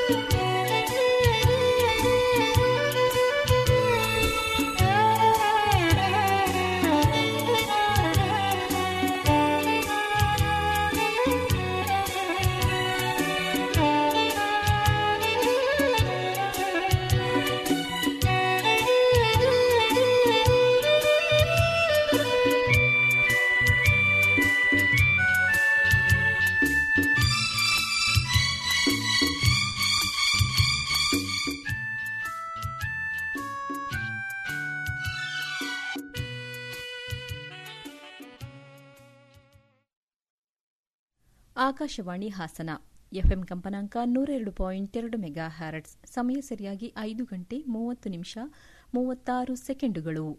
Akashvani Hassan FM ಕಂಪನಾಂಕ ನೂರೆರಡು point ಎರಡು ಮೆಗಾ ಹ್ಯಾರಟ್ಸ್ ಸಮಯ ಸರಿಯಾಗಿ ಐದು ಗಂಟೆ ಮೂವತ್ತು ನಿಮಿಷ ಮೂವತ್ತಾರು ಸೆಕೆಂಡುಗಳು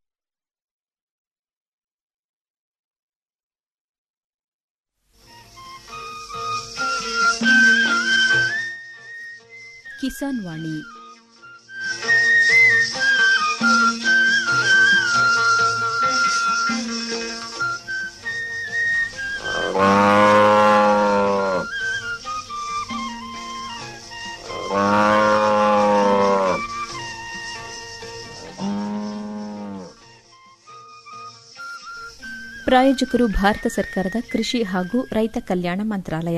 ಕಿಸಾನ್ ವಾಣಿ ಪ್ರಾಯೋಜಕರು ಭಾರತ ಸರ್ಕಾರದ ಕೃಷಿ ಹಾಗೂ ರೈತ ಕಲ್ಯಾಣ ಮಂತ್ರಾಲಯ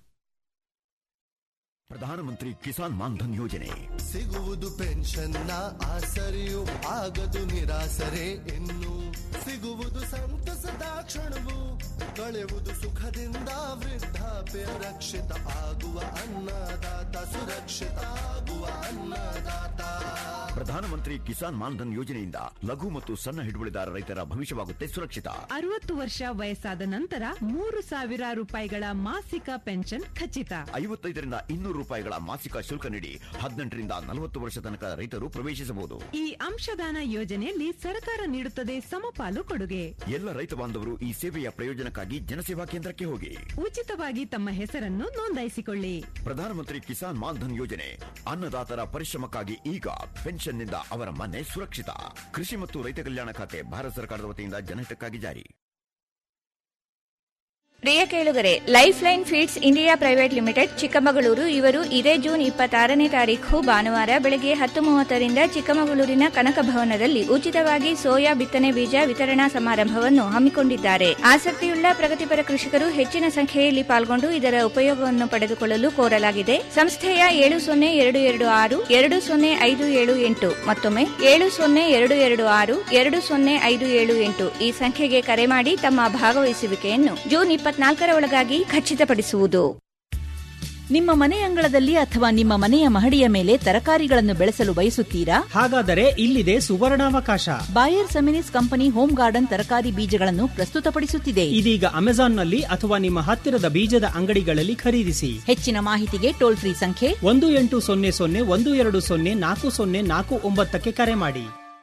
ಪ್ರಧಾನಮಂತ್ರಿ ಕಿಸಾನ್ ಮಾನ್ಧನ್ ಯೋಜನೆ ಸಿಗುವುದು ಪೆನ್ಷನ್ನ ಆಸರೆಯು ಆಗದು ನಿರಾಸರೆ ಇನ್ನು ಸಿಗುವುದು ಸಂತಸದ ಕ್ಷಣವು ಕಳೆಯುವುದು ಸುಖದಿಂದ ವೃದ್ಧಾಪ್ಯ ರಕ್ಷಿತ ಆಗುವ ಅನ್ನದಾತ ಸುರಕ್ಷಿತ ಆಗುವ ಅನ್ನದಾತ ಪ್ರಧಾನಮಂತ್ರಿ ಕಿಸಾನ್ ಮಾನ್ಧನ್ ಯೋಜನೆಯಿಂದ ಲಘು ಮತ್ತು ಸಣ್ಣ ಹಿಡುವಳಿದಾರ ರೈತರ ಭವಿಷ್ಯವಾಗುತ್ತೆ ಸುರಕ್ಷಿತ ಅರವತ್ತು ವರ್ಷ ವಯಸ್ಸಾದ ನಂತರ ಮೂರು ಸಾವಿರ ರೂಪಾಯಿಗಳ ಮಾಸಿಕ ಪೆನ್ಷನ್ ಖಚಿತ ಐವತ್ತೈದರಿಂದ ಇನ್ನೂರು ರೂಪಾಯಿಗಳ ಮಾಸಿಕ ಶುಲ್ಕ ನೀಡಿ ಹದಿನೆಂಟರಿಂದ ನಲವತ್ತು ವರ್ಷ ತನಕ ರೈತರು ಪ್ರವೇಶಿಸಬಹುದು ಈ ಅಂಶದಾನ ಯೋಜನೆಯಲ್ಲಿ ಸರ್ಕಾರ ನೀಡುತ್ತದೆ ಸಮಪಾಲು ಕೊಡುಗೆ ಎಲ್ಲ ರೈತ ಬಾಂಧವರು ಈ ಸೇವೆಯ ಪ್ರಯೋಜನಕ್ಕಾಗಿ ಜನಸೇವಾ ಕೇಂದ್ರಕ್ಕೆ ಹೋಗಿ ಉಚಿತವಾಗಿ ತಮ್ಮ ಹೆಸರನ್ನು ನೋಂದಾಯಿಸಿಕೊಳ್ಳಿ ಪ್ರಧಾನಮಂತ್ರಿ ಕಿಸಾನ್ ಮಾನ್ಧನ್ ಯೋಜನೆ ಅನ್ನದಾತರ ಪರಿಶ್ರಮಕ್ಕಾಗಿ ಈಗ ಪೆನ್ಷನ್ನಿಂದ ಅವರ ಮನೆ ಸುರಕ್ಷಿತ ಕೃಷಿ ಮತ್ತು ರೈತ ಕಲ್ಯಾಣ ಖಾತೆ ಭಾರತ ಸರ್ಕಾರದ ವತಿಯಿಂದ ಜನಹಿತಕ್ಕಾಗಿ ಜಾರಿ ಪ್ರಿಯ ಕೇಳುಗರೆ life line feeds India private limited Chikkamagaluru ಇವರು ಇದೇ ಜೂನ್ ಇಪ್ಪತ್ತಾರನೇ ತಾರೀಖು ಭಾನುವಾರ ಬೆಳಗ್ಗೆ ಹತ್ತು ಮೂವತ್ತರಿಂದ ಚಿಕ್ಕಮಗಳೂರಿನ ಕನಕ ಭವನದಲ್ಲಿ ಉಚಿತವಾಗಿ ಸೋಯಾ ಬಿತ್ತನೆ ಬೀಜ ವಿತರಣಾ ಸಮಾರಂಭವನ್ನು ಹಮ್ಮಿಕೊಂಡಿದ್ದಾರೆ ಆಸಕ್ತಿಯುಳ್ಳ ಪ್ರಗತಿಪರ ಕೃಷಿಕರು ಹೆಚ್ಚಿನ ಸಂಖ್ಯೆಯಲ್ಲಿ ಪಾಲ್ಗೊಂಡು ಇದರ ಉಪಯೋಗವನ್ನು ಪಡೆದುಕೊಳ್ಳಲು ಕೋರಲಾಗಿದೆ ಸಂಸ್ಥೆಯ ಏಳು ಸೊನ್ನೆ ಎರಡು ಎರಡು ಆರು ಎರಡು ಸೊನ್ನೆ ಐದು ಏಳು ಎಂಟು ಮತ್ತೊಮ್ಮೆ ಏಳು ಸೊನ್ನೆ ಎರಡು ಎರಡು ಆರು ಎರಡು ಸೊನ್ನೆ ಐದು ಏಳು ಎಂಟು ಈ ಸಂಖ್ಯೆಗೆ ಕರೆ ಮಾಡಿ ತಮ್ಮ ಭಾಗವಹಿಸುವಿಕೆಯನ್ನು ಜೂನ್ ಇಪ್ಪತ್ನಾಲ್ಕರ ಒಳಗಾಗಿ ಖಚಿತಪಡಿಸುವುದು ನಿಮ್ಮ ಮನೆ ಅಂಗಳದಲ್ಲಿ ಅಥವಾ ನಿಮ್ಮ ಮನೆಯ ಮಹಡಿಯ ಮೇಲೆ ತರಕಾರಿಗಳನ್ನು ಬೆಳೆಸಲು ಬಯಸುತ್ತೀರಾ ಹಾಗಾದರೆ ಇಲ್ಲಿದೆ ಸುವರ್ಣಾವಕಾಶ Bayer Seminis company home garden ತರಕಾರಿ ಬೀಜಗಳನ್ನು ಪ್ರಸ್ತುತಪಡಿಸುತ್ತಿದೆ ಇದೀಗ ಅಮೆಜಾನ್ನಲ್ಲಿ ಅಥವಾ ನಿಮ್ಮ ಹತ್ತಿರದ ಬೀಜದ ಅಂಗಡಿಗಳಲ್ಲಿ ಖರೀದಿಸಿ ಹೆಚ್ಚಿನ ಮಾಹಿತಿಗೆ ಟೋಲ್ ಫ್ರೀ ಸಂಖ್ಯೆ ಒಂದು ಎಂಟು ಸೊನ್ನೆ ಸೊನ್ನೆ ಒಂದು ಎರಡು ಸೊನ್ನೆ ನಾಲ್ಕು ಸೊನ್ನೆ ನಾಲ್ಕು ಒಂಬತ್ತಕ್ಕೆ ಕರೆ ಮಾಡಿ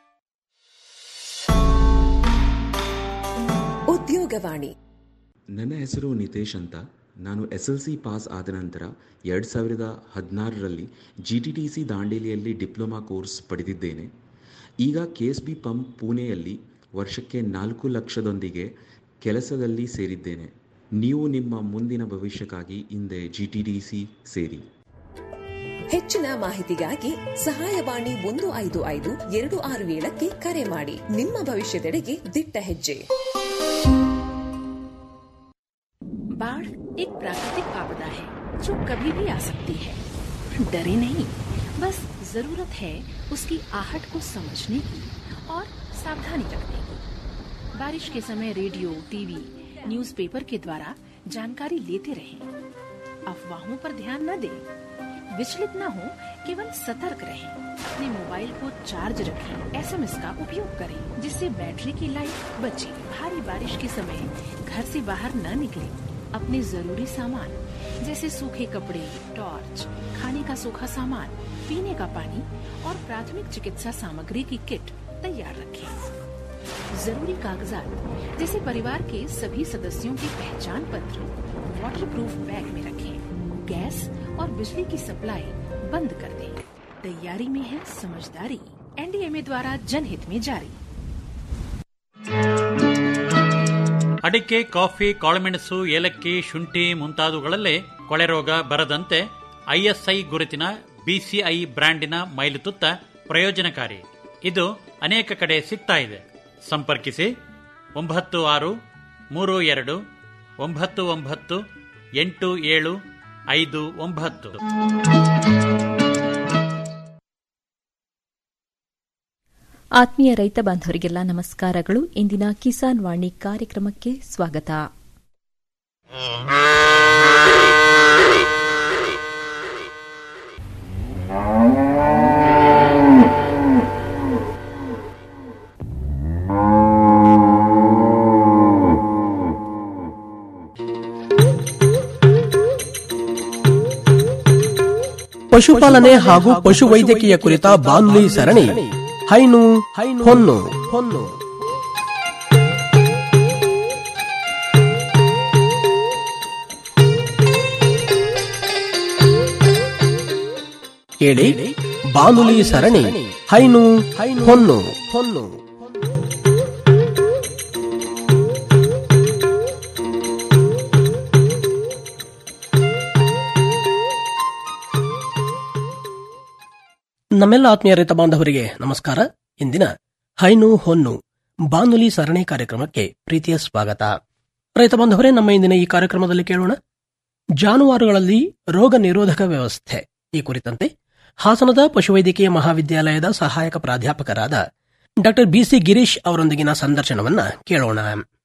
ಉದ್ಯೋಗವಾಣಿ ನನ್ನ ಹೆಸರು ನಿತೇಶ್ ಅಂತ ನಾನು ಎಸ್ ಎಲ್ ಸಿ ಪಾಸ್ ಆದ ನಂತರ ಎರಡು ಸಾವಿರದ ಹದಿನಾರರಲ್ಲಿ ಜಿ ಟಿ ಟಿ ಸಿ ದಾಂಡೇಲಿಯಲ್ಲಿ ಡಿಪ್ಲೊಮಾ ಕೋರ್ಸ್ ಪಡೆದಿದ್ದೇನೆ ಈಗ ಕೆ ಎಸ್ ಬಿ ಪಂಪ್ ಪುಣೆಯಲ್ಲಿ ವರ್ಷಕ್ಕೆ ನಾಲ್ಕು ಲಕ್ಷದೊಂದಿಗೆ ಕೆಲಸದಲ್ಲಿ ಸೇರಿದ್ದೇನೆ ನೀವು ನಿಮ್ಮ ಮುಂದಿನ ಭವಿಷ್ಯಕ್ಕಾಗಿ ಹಿಂದೆ ಜಿ ಟಿ ಟಿ ಸಿ ಸೇರಿ ಹೆಚ್ಚಿನ ಮಾಹಿತಿಗಾಗಿ ಸಹಾಯವಾಣಿ ಒಂದು ಐದು ಐದು ಎರಡು ಆರು ಏಳಕ್ಕೆ ಕರೆ ಮಾಡಿ ನಿಮ್ಮ ಭವಿಷ್ಯದೆಡೆಗೆ ದಿಟ್ಟ ಹೆಜ್ಜೆ बाढ़ एक प्राकृतिक आपदा है जो कभी भी आ सकती है डरे नहीं बस जरूरत है उसकी आहट को समझने की और सावधानी रखने की बारिश के समय रेडियो टीवी न्यूज़पेपर के द्वारा जानकारी लेते रहें अफवाहों पर ध्यान न दें विचलित न हो केवल सतर्क रहें अपने मोबाइल को चार्ज रखें एसएमएस का उपयोग करें जिससे बैटरी की लाइफ बचे भारी बारिश के समय घर से बाहर न निकलें अपने जरूरी सामान जैसे सूखे कपड़े टॉर्च खाने का सूखा सामान पीने का पानी और प्राथमिक चिकित्सा सामग्री की किट तैयार रखें जरूरी कागजात जैसे परिवार के सभी सदस्यों के पहचान पत्र वाटर प्रूफ बैग में रखें गैस और बिजली की सप्लाई बंद कर दें तैयारी में है समझदारी एनडीएमए द्वारा जनहित में जारी ಅಡಿಕೆ ಕಾಫಿ ಕಾಳುಮೆಣಸು ಏಲಕ್ಕಿ ಶುಂಠಿ ಮುಂತಾದವುಗಳಲ್ಲೇ ಕೊಳೆ ರೋಗ ಬರದಂತೆ ಐಎಸ್ಐ ಗುರುತಿನ ಬಿಸಿಐ ಬ್ರ್ಯಾಂಡಿನ ಮೈಲುತುತ್ತ ಪ್ರಯೋಜನಕಾರಿ ಇದು ಅನೇಕ ಕಡೆ ಸಿಗ್ತಾ ಇದೆ ಸಂಪರ್ಕಿಸಿ ಒಂಬತ್ತು ಆರು ಮೂರು ಎರಡು ಒಂಬತ್ತು ಒಂಬತ್ತು ಎಂಟು ಏಳು ಐದು ಒಂಬತ್ತು ಆತ್ಮೀಯ ರೈತ ಬಾಂಧವರಿಗೆಲ್ಲ ನಮಸ್ಕಾರಗಳು ಇಂದಿನ ಕಿಸಾನ್ ವಾಣಿ ಕಾರ್ಯಕ್ರಮಕ್ಕೆ ಸ್ವಾಗತ ಪಶುಪಾಲನೆ ಹಾಗೂ ಪಶುವೈದ್ಯಕೀಯ ಕುರಿತ ಬಾನುಲಿ ಸರಣಿ ಹೈನು ಹೊನ್ನು ಹೊನ್ನು ಕೇಳಿ ಬಾನುಲಿ ಸರಣಿ ಹೈನು ಹೊನ್ನು ಹೊನ್ನು ನಮ್ಮೆಲ್ಲ ಆತ್ಮೀಯ ರೈತ ಬಾಂಧವರಿಗೆ ನಮಸ್ಕಾರ ಇಂದಿನ ಹೈನು ಹೊನ್ನು ಬಾನುಲಿ ಸರಣಿ ಕಾರ್ಯಕ್ರಮಕ್ಕೆ ಪ್ರೀತಿಯ ಸ್ವಾಗತ ರೈತ ಬಾಂಧವರೇ ನಮ್ಮ ಇಂದಿನ ಈ ಕಾರ್ಯಕ್ರಮದಲ್ಲಿ ಕೇಳೋಣ ಜಾನುವಾರುಗಳಲ್ಲಿ ರೋಗ ನಿರೋಧಕ ವ್ಯವಸ್ಥೆ ಈ ಕುರಿತಂತೆ ಹಾಸನದ ಪಶುವೈದ್ಯಕೀಯ ಮಹಾವಿದ್ಯಾಲಯದ ಸಹಾಯಕ ಪ್ರಾಧ್ಯಾಪಕರಾದ ಡಾಕ್ಟರ್ ಬಿಸಿ ಗಿರೀಶ್ ಅವರೊಂದಿಗಿನ ಸಂದರ್ಶನವನ್ನ ಕೇಳೋಣ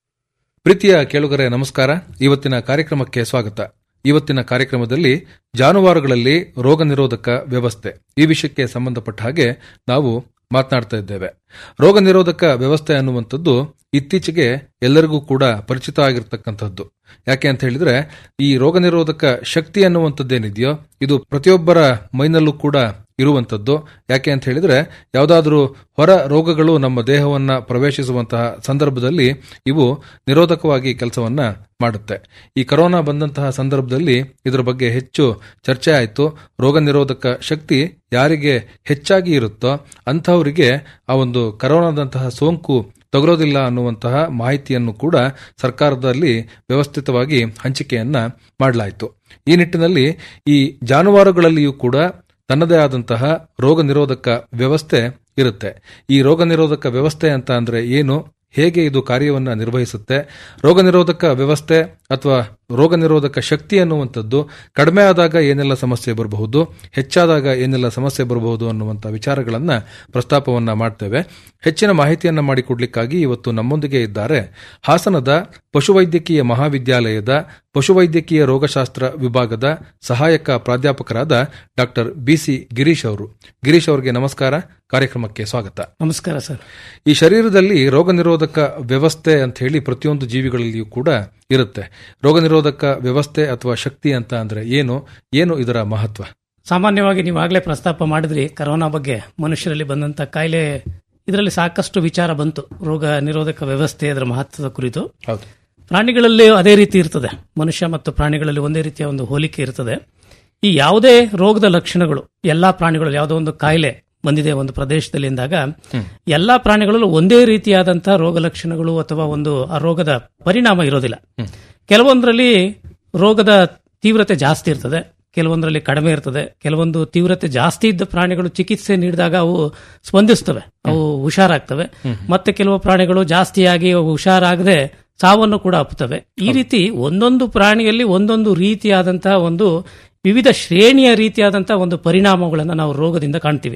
ಪ್ರೀತಿಯ ಕೇಳುಗರೆ ನಮಸ್ಕಾರ ಇವತ್ತಿನ ಕಾರ್ಯಕ್ರಮಕ್ಕೆ ಸ್ವಾಗತ ಇವತ್ತಿನ ಕಾರ್ಯಕ್ರಮದಲ್ಲಿ ಜಾನುವಾರುಗಳಲ್ಲಿ ರೋಗ ನಿರೋಧಕ ವ್ಯವಸ್ಥೆ ಈ ವಿಷಯಕ್ಕೆ ಸಂಬಂಧಪಟ್ಟ ಹಾಗೆ ನಾವು ಮಾತನಾಡ್ತಾ ಇದ್ದೇವೆ ರೋಗ ನಿರೋಧಕ ವ್ಯವಸ್ಥೆ ಅನ್ನುವಂಥದ್ದು ಇತ್ತೀಚೆಗೆ ಎಲ್ಲರಿಗೂ ಕೂಡ ಪರಿಚಿತ ಆಗಿರ್ತಕ್ಕಂಥದ್ದು ಯಾಕೆ ಅಂತ ಹೇಳಿದ್ರೆ ಈ ರೋಗ ನಿರೋಧಕ ಶಕ್ತಿ ಅನ್ನುವಂಥದ್ದೇನಿದೆಯೋ ಇದು ಪ್ರತಿಯೊಬ್ಬರ ಮೈನಲ್ಲೂ ಕೂಡ ಇರುವಂಥದ್ದು ಯಾಕೆ ಅಂತ ಹೇಳಿದ್ರೆ ಯಾವುದಾದ್ರೂ ಹೊರ ರೋಗಗಳು ನಮ್ಮ ದೇಹವನ್ನ ಪ್ರವೇಶಿಸುವಂತಹ ಸಂದರ್ಭದಲ್ಲಿ ಇವು ನಿರೋಧಕವಾಗಿ ಕೆಲಸವನ್ನ ಮಾಡುತ್ತೆ ಈ ಕರೋನಾ ಬಂದಂತಹ ಸಂದರ್ಭದಲ್ಲಿ ಇದರ ಬಗ್ಗೆ ಹೆಚ್ಚು ಚರ್ಚೆ ಆಯಿತು ರೋಗ ನಿರೋಧಕ ಶಕ್ತಿ ಯಾರಿಗೆ ಹೆಚ್ಚಾಗಿ ಇರುತ್ತೋ ಅಂಥವರಿಗೆ ಆ ಒಂದು ಕರೋನಾದಂತಹ ಸೋಂಕು ತಗುಲೋದಿಲ್ಲ ಅನ್ನುವಂತಹ ಮಾಹಿತಿಯನ್ನು ಕೂಡ ಸರ್ಕಾರದಲ್ಲಿ ವ್ಯವಸ್ಥಿತವಾಗಿ ಹಂಚಿಕೆಯನ್ನ ಮಾಡಲಾಯಿತು ಈ ನಿಟ್ಟಿನಲ್ಲಿ ಈ ಜಾನುವಾರುಗಳಲ್ಲಿಯೂ ಕೂಡ ತನ್ನದೇ ಆದಂತಹ ರೋಗ ನಿರೋಧಕ ವ್ಯವಸ್ಥೆ ಇರುತ್ತೆ ಈ ರೋಗ ನಿರೋಧಕ ವ್ಯವಸ್ಥೆ ಅಂತ ಅಂದ್ರೆ ಏನು ಹೇಗೆ ಇದು ಕಾರ್ಯವನ್ನ ನಿರ್ವಹಿಸುತ್ತೆ ರೋಗ ನಿರೋಧಕ ವ್ಯವಸ್ಥೆ ಅಥವಾ ರೋಗ ನಿರೋಧಕ ಶಕ್ತಿ ಅನ್ನುವಂಥದ್ದು ಕಡಿಮೆ ಆದಾಗ ಏನೆಲ್ಲ ಸಮಸ್ಯೆ ಬರಬಹುದು ಹೆಚ್ಚಾದಾಗ ಏನೆಲ್ಲ ಸಮಸ್ಯೆ ಬರಬಹುದು ಅನ್ನುವಂಥ ವಿಚಾರಗಳನ್ನ ಪ್ರಸ್ತಾಪವನ್ನ ಮಾಡ್ತೇವೆ ಹೆಚ್ಚಿನ ಮಾಹಿತಿಯನ್ನ ಮಾಡಿಕೊಡ್ಲಿಕ್ಕಾಗಿ ಇವತ್ತು ನಮ್ಮೊಂದಿಗೆ ಇದ್ದಾರೆ ಹಾಸನದ ಪಶುವೈದ್ಯಕೀಯ ಮಹಾವಿದ್ಯಾಲಯದ ಪಶುವೈದ್ಯಕೀಯ ರೋಗಶಾಸ್ತ್ರ ವಿಭಾಗದ ಸಹಾಯಕ ಪ್ರಾಧ್ಯಾಪಕರಾದ ಡಾಕ್ಟರ್ ಬಿಸಿ ಗಿರೀಶ್ ಅವರು ಗಿರೀಶ್ ಅವರಿಗೆ ನಮಸ್ಕಾರ ಕಾರ್ಯಕ್ರಮಕ್ಕೆ ಸ್ವಾಗತ ನಮಸ್ಕಾರ ಸರ್ ಈ ಶರೀರದಲ್ಲಿ ರೋಗ ನಿರೋಧಕ ವ್ಯವಸ್ಥೆ ಅಂತ ಹೇಳಿ ಪ್ರತಿಯೊಂದು ಜೀವಿಗಳಲ್ಲಿಯೂ ಕೂಡ ಇರುತ್ತೆ ರೋಗ ನಿರೋಧಕ ವ್ಯವಸ್ಥೆ ಅಥವಾ ಶಕ್ತಿ ಅಂತ ಅಂದ್ರೆ ಏನು ಏನು ಇದರ ಮಹತ್ವ ಸಾಮಾನ್ಯವಾಗಿ ನೀವು ಆಗ್ಲೇ ಪ್ರಸ್ತಾಪ ಮಾಡಿದ್ರಿ ಕರೋನಾ ಬಗ್ಗೆ ಮನುಷ್ಯರಲ್ಲಿ ಬಂದಂತ ಕಾಯಿಲೆ ಇದರಲ್ಲಿ ಸಾಕಷ್ಟು ವಿಚಾರ ಬಂತು ರೋಗ ನಿರೋಧಕ ವ್ಯವಸ್ಥೆ ಅದರ ಮಹತ್ವದ ಕುರಿತು ಹೌದು ಪ್ರಾಣಿಗಳಲ್ಲಿ ಅದೇ ರೀತಿ ಇರ್ತದೆ ಮನುಷ್ಯ ಮತ್ತು ಪ್ರಾಣಿಗಳಲ್ಲಿ ಒಂದೇ ರೀತಿಯ ಒಂದು ಹೋಲಿಕೆ ಇರ್ತದೆ ಈ ಯಾವುದೇ ರೋಗದ ಲಕ್ಷಣಗಳು ಎಲ್ಲಾ ಪ್ರಾಣಿಗಳು ಯಾವುದೋ ಒಂದು ಕಾಯಿಲೆ ಬಂದಿದೆ ಒಂದು ಪ್ರದೇಶದಲ್ಲಿ ಎಂದಾಗ ಎಲ್ಲಾ ಪ್ರಾಣಿಗಳಲ್ಲೂ ಒಂದೇ ರೀತಿಯಾದಂತಹ ರೋಗ ಲಕ್ಷಣಗಳು ಅಥವಾ ಒಂದು ಆ ರೋಗದ ಪರಿಣಾಮ ಇರೋದಿಲ್ಲ ಕೆಲವೊಂದರಲ್ಲಿ ರೋಗದ ತೀವ್ರತೆ ಜಾಸ್ತಿ ಇರ್ತದೆ ಕೆಲವೊಂದರಲ್ಲಿ ಕಡಿಮೆ ಇರ್ತದೆ ಕೆಲವೊಂದು ತೀವ್ರತೆ ಜಾಸ್ತಿ ಇದ್ದ ಪ್ರಾಣಿಗಳು ಚಿಕಿತ್ಸೆ ನೀಡಿದಾಗ ಅವು ಸ್ಪಂದಿಸ್ತವೆ ಅವು ಹುಷಾರಾಗ್ತವೆ ಮತ್ತೆ ಕೆಲವು ಪ್ರಾಣಿಗಳು ಜಾಸ್ತಿಯಾಗಿ ಅವು ಹುಷಾರಾಗದೆ ಸಾವನ್ನು ಕೂಡ ಅಪ್ಪುತ್ತವೆ ಈ ರೀತಿ ಒಂದೊಂದು ಪ್ರಾಣಿಯಲ್ಲಿ ಒಂದೊಂದು ರೀತಿಯಾದಂತಹ ಒಂದು ವಿವಿಧ ಶ್ರೇಣಿಯ ರೀತಿಯಾದಂತಹ ಒಂದು ಪರಿಣಾಮಗಳನ್ನು ನಾವು ರೋಗದಿಂದ ಕಾಣ್ತೀವಿ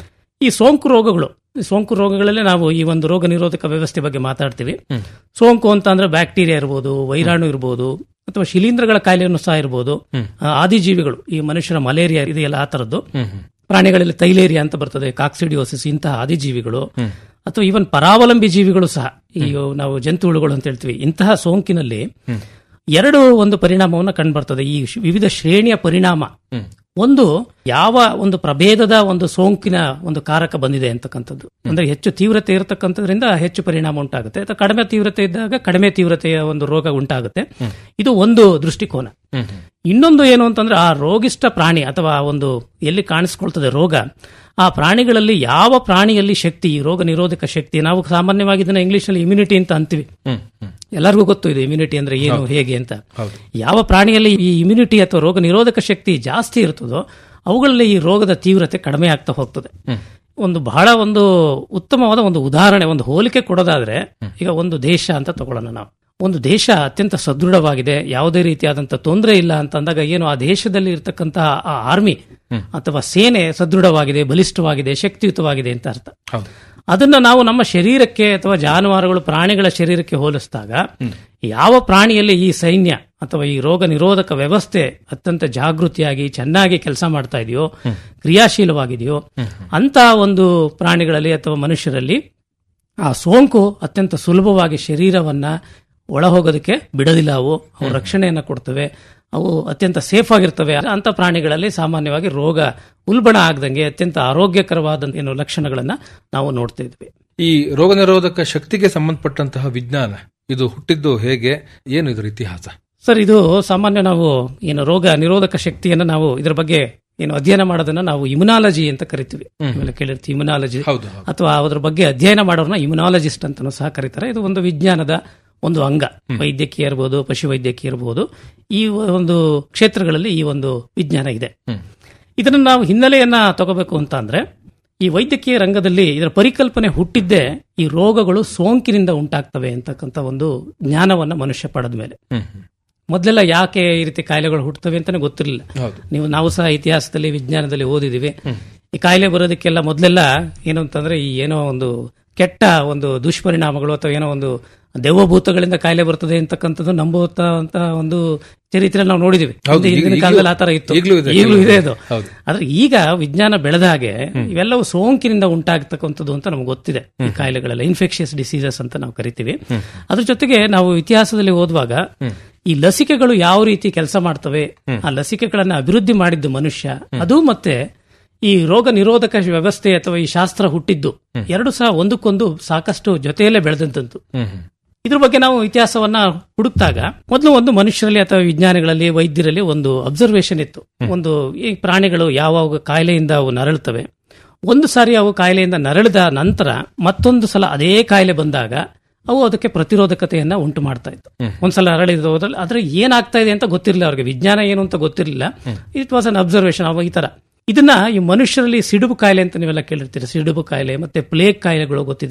ಈ ಸೋಂಕು ರೋಗಗಳು ಈ ಸೋಂಕು ರೋಗಗಳಲ್ಲೇ ನಾವು ಈ ಒಂದು ರೋಗ ನಿರೋಧಕ ವ್ಯವಸ್ಥೆ ಬಗ್ಗೆ ಮಾತಾಡ್ತೀವಿ ಸೋಂಕು ಅಂತ ಅಂದ್ರೆ ಬ್ಯಾಕ್ಟೀರಿಯಾ ಇರ್ಬೋದು ವೈರಾಣು ಇರ್ಬೋದು ಅಥವಾ ಶಿಲೀಂಧ್ರಗಳ ಕಾಯಿಲೆಯನ್ನು ಸಹ ಇರ್ಬೋದು ಆ, ಆದಿಜೀವಿಗಳು ಈ ಮನುಷ್ಯರ ಮಲೇರಿಯಾ ಇದೆಯಲ್ಲ ಆ ತರದ್ದು ಪ್ರಾಣಿಗಳಲ್ಲಿ ತೈಲೇರಿಯಾ ಅಂತ ಬರ್ತದೆ ಕಾಕ್ಸಿಡಿಯೋಸಿಸ್ ಇಂತಹ ಆದಿಜೀವಿಗಳು ಅಥವಾ ಈವನ್ ಪರಾವಲಂಬಿ ಜೀವಿಗಳು ಸಹ ಈ ನಾವು ಜಂತುಹುಳುಗಳು ಅಂತ ಹೇಳ್ತೀವಿ ಇಂತಹ ಸೋಂಕಿನಲ್ಲಿ ಎರಡು ಒಂದು ಪರಿಣಾಮವನ್ನು ಕಂಡುಬರ್ತದೆ ಈ ಶ್- ವಿವಿಧ ಶ್ರೇಣಿಯ ಪರಿಣಾಮ ಒಂದು ಯಾವ ಒಂದು ಪ್ರಭೇದದ ಒಂದು ಸೋಂಕಿನ ಒಂದು ಕಾರಕ ಬಂದಿದೆ ಅಂತಕ್ಕಂಥದ್ದು ಅಂದ್ರೆ ಹೆಚ್ಚು ತೀವ್ರತೆ ಇರತಕ್ಕಂಥದ್ರಿಂದ ಹೆಚ್ಚು ಪರಿಣಾಮ ಉಂಟಾಗುತ್ತೆ ಅಥವಾ ಕಡಿಮೆ ತೀವ್ರತೆ ಇದ್ದಾಗ ಕಡಿಮೆ ತೀವ್ರತೆಯ ಒಂದು ರೋಗ ಉಂಟಾಗುತ್ತೆ ಇದು ಒಂದು ದೃಷ್ಟಿಕೋನ ಇನ್ನೊಂದು ಏನು ಅಂತಂದ್ರೆ ಆ ರೋಗಿಷ್ಠ ಪ್ರಾಣಿ ಅಥವಾ ಒಂದು ಎಲ್ಲಿ ಕಾಣಿಸ್ಕೊಳ್ತದೆ ರೋಗ ಆ ಪ್ರಾಣಿಗಳಲ್ಲಿ ಯಾವ ಪ್ರಾಣಿಯಲ್ಲಿ ಶಕ್ತಿ ಈ ರೋಗ ನಿರೋಧಕ ಶಕ್ತಿ ನಾವು ಸಾಮಾನ್ಯವಾಗಿ ಇದನ್ನ ಇಂಗ್ಲಿಷ್ ನಲ್ಲಿ ಇಮ್ಯುನಿಟಿ ಅಂತ ಅಂತೀವಿ ಎಲ್ಲರಿಗೂ ಗೊತ್ತು ಇದು ಇಮ್ಯುನಿಟಿ ಅಂದ್ರೆ ಏನು ಹೌದು. ಹೇಗೆ ಅಂತ ಹೌದು. ಯಾವ ಪ್ರಾಣಿಯಲ್ಲಿ ಈ ಇಮ್ಯುನಿಟಿ ಅಥವಾ ರೋಗ ನಿರೋಧಕ ಶಕ್ತಿ ಜಾಸ್ತಿ ಇರ್ತದೋ ಅವುಗಳಲ್ಲಿ ಈ ರೋಗದ ತೀವ್ರತೆ ಕಡಿಮೆ ಆಗ್ತಾ ಹೋಗ್ತದೆ ಒಂದು ಬಹಳ ಒಂದು ಉತ್ತಮವಾದ ಒಂದು ಉದಾಹರಣೆ ಒಂದು ಹೋಲಿಕೆ ಕೊಡೋದಾದ್ರೆ ಈಗ ಒಂದು ದೇಶ ಅಂತ ತಗೊಳ್ಳೋಣ ನಾವು ಒಂದು ದೇಶ ಅತ್ಯಂತ ಸದೃಢವಾಗಿದೆ ಯಾವುದೇ ರೀತಿಯಾದಂತ ತೊಂದರೆ ಇಲ್ಲ ಅಂತ ಅಂದಾಗ ಏನು ಆ ದೇಶದಲ್ಲಿ ಇರತಕ್ಕಂತಹ ಆ ಆರ್ಮಿ ಅಥವಾ ಸೇನೆ ಸದೃಢವಾಗಿದೆ ಬಲಿಷ್ಠವಾಗಿದೆ ಶಕ್ತಿಯುತವಾಗಿದೆ ಅಂತ ಅರ್ಥ ಹೌದು ಅದನ್ನ ನಾವು ನಮ್ಮ ಶರೀರಕ್ಕೆ ಅಥವಾ ಜಾನುವಾರುಗಳು ಪ್ರಾಣಿಗಳ ಶರೀರಕ್ಕೆ ಹೋಲಿಸಿದಾಗ ಯಾವ ಪ್ರಾಣಿಯಲ್ಲಿ ಈ ಸೈನ್ಯ ಅಥವಾ ಈ ರೋಗ ನಿರೋಧಕ ವ್ಯವಸ್ಥೆ ಅತ್ಯಂತ ಜಾಗೃತಿಯಾಗಿ ಚೆನ್ನಾಗಿ ಕೆಲಸ ಮಾಡ್ತಾ ಇದೆಯೋ ಕ್ರಿಯಾಶೀಲವಾಗಿದೆಯೋ ಅಂತ ಒಂದು ಪ್ರಾಣಿಗಳಲ್ಲಿ ಅಥವಾ ಮನುಷ್ಯರಲ್ಲಿ ಆ ಸೋಂಕು ಅತ್ಯಂತ ಸುಲಭವಾಗಿ ಶರೀರವನ್ನ ಒಳ ಹೋಗೋದಕ್ಕೆ ಬಿಡೋದಿಲ್ಲ ಅವು ಅವು ರಕ್ಷಣೆಯನ್ನ ಕೊಡ್ತವೆ ಅವು ಅತ್ಯಂತ ಸೇಫ್ ಆಗಿರ್ತವೆ ಅಂತ ಪ್ರಾಣಿಗಳಲ್ಲಿ ಸಾಮಾನ್ಯವಾಗಿ ರೋಗ ಉಲ್ಬಣ ಆಗದಂಗೆ ಅತ್ಯಂತ ಆರೋಗ್ಯಕರವಾದ ಏನು ಲಕ್ಷಣಗಳನ್ನ ನಾವು ನೋಡ್ತಾ ಇದ್ವಿ ಈ ರೋಗ ನಿರೋಧಕ ಶಕ್ತಿಗೆ ಸಂಬಂಧಪಟ್ಟಂತಹ ವಿಜ್ಞಾನ ಇದು ಹುಟ್ಟಿದ್ದು ಹೇಗೆ ಏನು ಇದರ ಇತಿಹಾಸ ಸರ್ ಇದು ಸಾಮಾನ್ಯ ನಾವು ಏನು ರೋಗ ನಿರೋಧಕ ಶಕ್ತಿಯನ್ನ ನಾವು ಇದರ ಬಗ್ಗೆ ಏನು ಅಧ್ಯಯನ ಮಾಡೋದನ್ನ ನಾವು ಇಮ್ಯುನಾಲಜಿ ಅಂತ ಕರಿತೀವಿ ಆಮೇಲೆ ಕೇಳಿರ್ತೀವಿ ಇಮ್ಯುನಾಲಜಿ ಹೌದು ಅಥವಾ ಅದರ ಬಗ್ಗೆ ಅಧ್ಯಯನ ಮಾಡೋರ್ನ ಇಮ್ಯುನಾಲಜಿಸ್ಟ್ ಅಂತಾನೂ ಸಹ ಕರೀತಾರೆ ಇದು ಒಂದು ವಿಜ್ಞಾನದ ಒಂದು ಅಂಗ ವೈದ್ಯಕೀಯ ಇರಬಹುದು ಪಶುವೈದ್ಯಕೀಯ ಇರಬಹುದು ಈ ಒಂದು ಕ್ಷೇತ್ರಗಳಲ್ಲಿ ಈ ಒಂದು ವಿಜ್ಞಾನ ಇದೆ ಇದನ್ನ ನಾವು ಹಿನ್ನೆಲೆಯನ್ನ ತಗೋಬೇಕು ಅಂತ ಅಂದ್ರೆ ಈ ವೈದ್ಯಕೀಯ ರಂಗದಲ್ಲಿ ಇದರ ಪರಿಕಲ್ಪನೆ ಹುಟ್ಟಿದ್ದೇ ಈ ರೋಗಗಳು ಸೋಂಕಿನಿಂದ ಉಂಟಾಗ್ತವೆ ಅಂತಕ್ಕಂಥ ಒಂದು ಜ್ಞಾನವನ್ನ ಮನುಷ್ಯ ಪಡೆದ ಮೇಲೆ ಮೊದಲೆಲ್ಲ ಯಾಕೆ ಈ ರೀತಿ ಕಾಯಿಲೆಗಳು ಹುಟ್ಟುತ್ತವೆ ಅಂತಾನೆ ಗೊತ್ತಿರಲಿಲ್ಲ ಹೌದು ನೀವು ನಾವು ಸಹ ಇತಿಹಾಸದಲ್ಲಿ ವಿಜ್ಞಾನದಲ್ಲಿ ಓದಿದೀವಿ ಈ ಕಾಯಿಲೆ ಬರೋದಕ್ಕೆಲ್ಲ ಮೊದಲೆಲ್ಲ ಏನು ಅಂತಂದ್ರೆ ಈ ಏನೋ ಒಂದು ಕೆಟ್ಟ ಒಂದು ದುಷ್ಪರಿಣಾಮಗಳು ಅಥವಾ ಏನೋ ಒಂದು ದೆವ್ವಭೂತಗಳಿಂದ ಕಾಯಿಲೆ ಬರ್ತದೆ ಅಂತಕ್ಕಂಥದ್ದು ನಂಬುವಂತ ಒಂದು ಚರಿತ್ರೆ ನಾವು ನೋಡಿದೀವಿ ಹೌದು, ಹಿಂದೆ- ಹಿಂದಿನ ಈಗ್ಲೂ- ಕಾಲದಲ್ಲಿ ಆತರ ಇತ್ತು ಈಗ್ಲೂ ಇದೆ ಈಗಲೂ ಇದೆ ಕೆಲವು. ಅದು ಹೌದು. ಆದ್ರೆ ಈಗ ವಿಜ್ಞಾನ ಬೆಳೆದ ಹಾಗೆ ಇವೆಲ್ಲವೂ ಸೋಂಕಿನಿಂದ ಉಂಟಾಗ್ತಕ್ಕಂಥದ್ದು ಅಂತ ನಮ್ಗೆ ಗೊತ್ತಿದೆ ಈ ಕಾಯಿಲೆಗಳೆಲ್ಲ ಇನ್ಫೆಕ್ಷಿಯಸ್ ಡಿಸೀಸಸ್ ಅಂತ ನಾವು ಕರಿತೀವಿ ಅದ್ರ ಜೊತೆಗೆ ನಾವು ಇತಿಹಾಸದಲ್ಲಿ ಓದುವಾಗ ಈ ಲಸಿಕೆಗಳು ಯಾವ ರೀತಿ ಕೆಲಸ ಮಾಡ್ತವೆ ಆ ಲಸಿಕೆಗಳನ್ನ ಅಭಿವೃದ್ಧಿ ಮಾಡಿದ್ದು ಮನುಷ್ಯ ಅದು ಮತ್ತೆ ಈ ರೋಗ ನಿರೋಧಕ ವ್ಯವಸ್ಥೆ ಅಥವಾ ಈ ಶಾಸ್ತ್ರ ಹುಟ್ಟಿದ್ದು ಎರಡು ಸಹ ಒಂದಕ್ಕೊಂದು ಸಾಕಷ್ಟು ಜೊತೆಯಲ್ಲೇ ಬೆಳೆದಂತದ್ದು ಇದ್ರ ಬಗ್ಗೆ ನಾವು ಇತಿಹಾಸವನ್ನ ಹುಡುಕ್ತಾಗ ಮೊದಲು ಒಂದು ಮನುಷ್ಯರಲ್ಲಿ ಅಥವಾ ವಿಜ್ಞಾನಿಗಳಲ್ಲಿ ವೈದ್ಯರಲ್ಲಿ ಒಂದು ಅಬ್ಸರ್ವೇಷನ್ ಇತ್ತು ಒಂದು ಈ ಪ್ರಾಣಿಗಳು ಯಾವಾಗ ಕಾಯಿಲೆಯಿಂದ ಅವು ನರಳುತ್ತವೆ ಒಂದು ಸಾರಿ ಅವು ಕಾಯಿಲೆಯಿಂದ ನರಳಿದ ನಂತರ ಮತ್ತೊಂದು ಸಲ ಅದೇ ಕಾಯಿಲೆ ಬಂದಾಗ ಅವು ಅದಕ್ಕೆ ಪ್ರತಿರೋಧಕತೆಯನ್ನ ಉಂಟು ಮಾಡ್ತಾ ಇತ್ತು ಒಂದ್ಸಲ ಹರಳಿದ ಹೋದಲ್ಲಿ ಆದ್ರೆ ಏನಾಗ್ತಾ ಇದೆ ಅಂತ ಗೊತ್ತಿರಲಿಲ್ಲ ಅವ್ರಿಗೆ ವಿಜ್ಞಾನ ಏನು ಅಂತ ಗೊತ್ತಿರಲಿಲ್ಲ ಇಟ್ ವಾಸ್ ಅನ್ ಅಬ್ಸರ್ವೇಷನ್ ಅವ ಈ ತರ ಇದನ್ನ ಈ ಮನುಷ್ಯರಲ್ಲಿ ಸಿಡುಬು ಕಾಯಿಲೆ ಅಂತ ನೀವೆಲ್ಲ ಕೇಳಿರ್ತೀರಿ ಸಿಡುಬು ಕಾಯಿಲೆ ಮತ್ತೆ ಪ್ಲೇಗ್ ಕಾಯಿಲೆಗಳು ಗೊತ್ತಿದೆ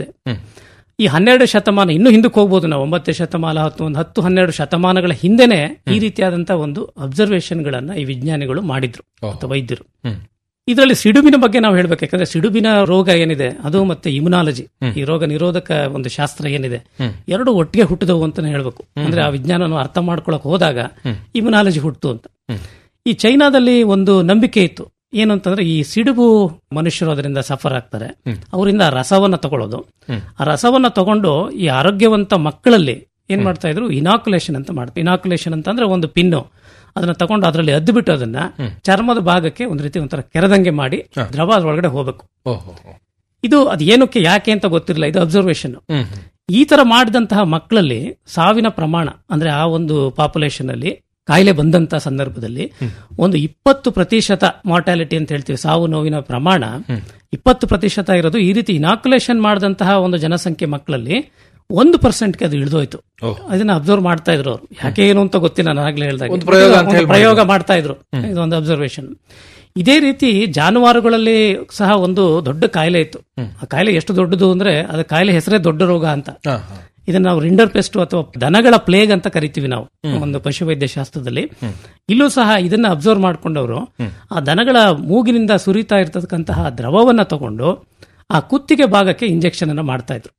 ಈ ಹನ್ನೆರಡು ಶತಮಾನ ಇನ್ನೂ ಹಿಂದಕ್ಕೆ ಹೋಗ್ಬೋದು ನಾವು ಒಂಬತ್ತನೇ ಶತಮಾನ ಹತ್ತು ಒಂದು ಹತ್ತು ಹನ್ನೆರಡು ಶತಮಾನಗಳ ಹಿಂದೆನೆ ಈ ರೀತಿಯಾದಂತಹ ಒಂದು ಅಬ್ಸರ್ವೇಷನ್ ಗಳನ್ನ ಈ ವಿಜ್ಞಾನಿಗಳು ಮಾಡಿದ್ರು ಅಥವಾ ವೈದ್ಯರು ಇದರಲ್ಲಿ ಸಿಡುಬಿನ ಬಗ್ಗೆ ನಾವು ಹೇಳ್ಬೇಕು ಯಾಕಂದ್ರೆ ಸಿಡುಬಿನ ರೋಗ ಏನಿದೆ ಅದು ಮತ್ತೆ ಇಮ್ಯುನಾಲಜಿ ಈ ರೋಗ ನಿರೋಧಕ ಒಂದು ಶಾಸ್ತ್ರ ಏನಿದೆ ಎರಡು ಒಟ್ಟಿಗೆ ಹುಟ್ಟಿದವು ಅಂತಾನೆ ಹೇಳ್ಬೇಕು ಅಂದ್ರೆ ಆ ವಿಜ್ಞಾನವನ್ನು ಅರ್ಥ ಮಾಡ್ಕೊಳಕ್ ಹೋದಾಗ ಇಮ್ಯುನಾಲಜಿ ಹುಟ್ಟಿತು ಅಂತ ಈ ಚೈನಾದಲ್ಲಿ ಒಂದು ನಂಬಿಕೆ ಇತ್ತು ಏನು ಅಂತಂದ್ರೆ ಈ ಸಿಡುಬು ಮನುಷ್ಯರು ಅದರಿಂದ ಸಫರ್ ಆಗ್ತಾರೆ ಅವರಿಂದ ರಸವನ್ನ ತಗೊಳ್ಳೋದು ಆ ರಸವನ್ನ ತಗೊಂಡು ಈ ಆರೋಗ್ಯವಂತ ಮಕ್ಕಳಲ್ಲಿ ಏನ್ ಮಾಡ್ತಾ ಇದ್ರು ಇನಾಕ್ಯುಲೇಷನ್ ಅಂತ ಮಾಡ್ತಾರೆ ಇನಾಕ್ಯುಲೇಷನ್ ಅಂತ ಅಂದ್ರೆ ಒಂದು ಪಿನ್ನು ಅದನ್ನ ತಗೊಂಡು ಅದರಲ್ಲಿ ಅದ್ದು ಬಿಟ್ಟು ಅದನ್ನ ಚರ್ಮದ ಭಾಗಕ್ಕೆ ಒಂದ್ ರೀತಿ ಒಂಥರ ಕೆರೆದಂಗೆ ಮಾಡಿ ದ್ರವ ಅದ್ರೊಳಗಡೆ ಹೋಗ್ಬೇಕು ಓಹೋ ಇದು ಅದು ಏನಕ್ಕೆ ಯಾಕೆ ಅಂತ ಗೊತ್ತಿರಲಿಲ್ಲ ಇದು ಅಬ್ಸರ್ವೇಷನ್ ಈ ತರ ಮಾಡಿದಂತಹ ಮಕ್ಕಳಲ್ಲಿ ಸಾವಿನ ಪ್ರಮಾಣ ಅಂದ್ರೆ ಆ ಒಂದು ಪಾಪ್ಯುಲೇಷನ್ ಅಲ್ಲಿ ಕಾಯಿಲೆ ಬಂದಂತ ಸಂದರ್ಭದಲ್ಲಿ ಒಂದು ಇಪ್ಪತ್ತು ಪ್ರತಿಶತ ಮಾರ್ಟಾಲಿಟಿ ಅಂತ ಹೇಳ್ತೀವಿ ಸಾವು ನೋವಿನ ಪ್ರಮಾಣ ಇಪ್ಪತ್ತು ಪ್ರತಿಶತ ಇರೋದು ಈ ರೀತಿ ಇನಾಕ್ಯುಲೇಷನ್ ಮಾಡಿದಂತಹ ಒಂದು ಜನಸಂಖ್ಯೆ ಮಕ್ಕಳಲ್ಲಿ ಒಂದು ಪರ್ಸೆಂಟ್ಗೆ ಅದು ಇಳಿದೋಯ್ತು ಅದನ್ನ ಅಬ್ಸರ್ವ್ ಮಾಡ್ತಾ ಇದ್ರು ಅವರು ಯಾಕೆ ಏನು ಅಂತ ಗೊತ್ತಿಲ್ಲ ನಾನು ಆಗ್ಲೇ ಹೇಳಿದಾಗ ಒಂದು ಪ್ರಯೋಗ ಅಂತ ಒಂದು ಹೇಳಿ ಪ್ರಯೋಗ ಮಾಡಿದ್ರು. ಮಾಡ್ತಾ ಇದ್ರು ಇದೊಂದು ಅಬ್ಸರ್ವೇಷನ್ ಇದೇ ರೀತಿ ಜಾನುವಾರುಗಳಲ್ಲಿ ಸಹ ಒಂದು ದೊಡ್ಡ ಕಾಯಿಲೆ ಇತ್ತು ಆ ಕಾಯಿಲೆ ಎಷ್ಟು ದೊಡ್ಡದು ಅಂದ್ರೆ ಅದು ಕಾಯಿಲೆ ಹೆಸರೇ ದೊಡ್ಡ ರೋಗ ಅಂತ ಇದನ್ನ ನಾವು ರಿಂಡರ್ ಪೆಸ್ಟ್ ಅಥವಾ ದನಗಳ ಪ್ಲೇಗ್ ಅಂತ ಕರಿತೀವಿ ನಾವು ಒಂದು ಪಶುವೈದ್ಯ ಶಾಸ್ತ್ರದಲ್ಲಿ ಇಲ್ಲೂ ಸಹ ಇದನ್ನ ಅಬ್ಸರ್ವ್ ಮಾಡ್ಕೊಂಡವರು ಆ ದನಗಳ ಮೂಗಿನಿಂದ ಸುರಿತಾ ಇರ್ತಕ್ಕಂತಹ ದ್ರವವನ್ನ ತಗೊಂಡು ಆ ಕುತ್ತಿಗೆ ಭಾಗಕ್ಕೆ ಇಂಜೆಕ್ಷನ್ ಅನ್ನ ಮಾಡ್ತಾ ಇದ್ರು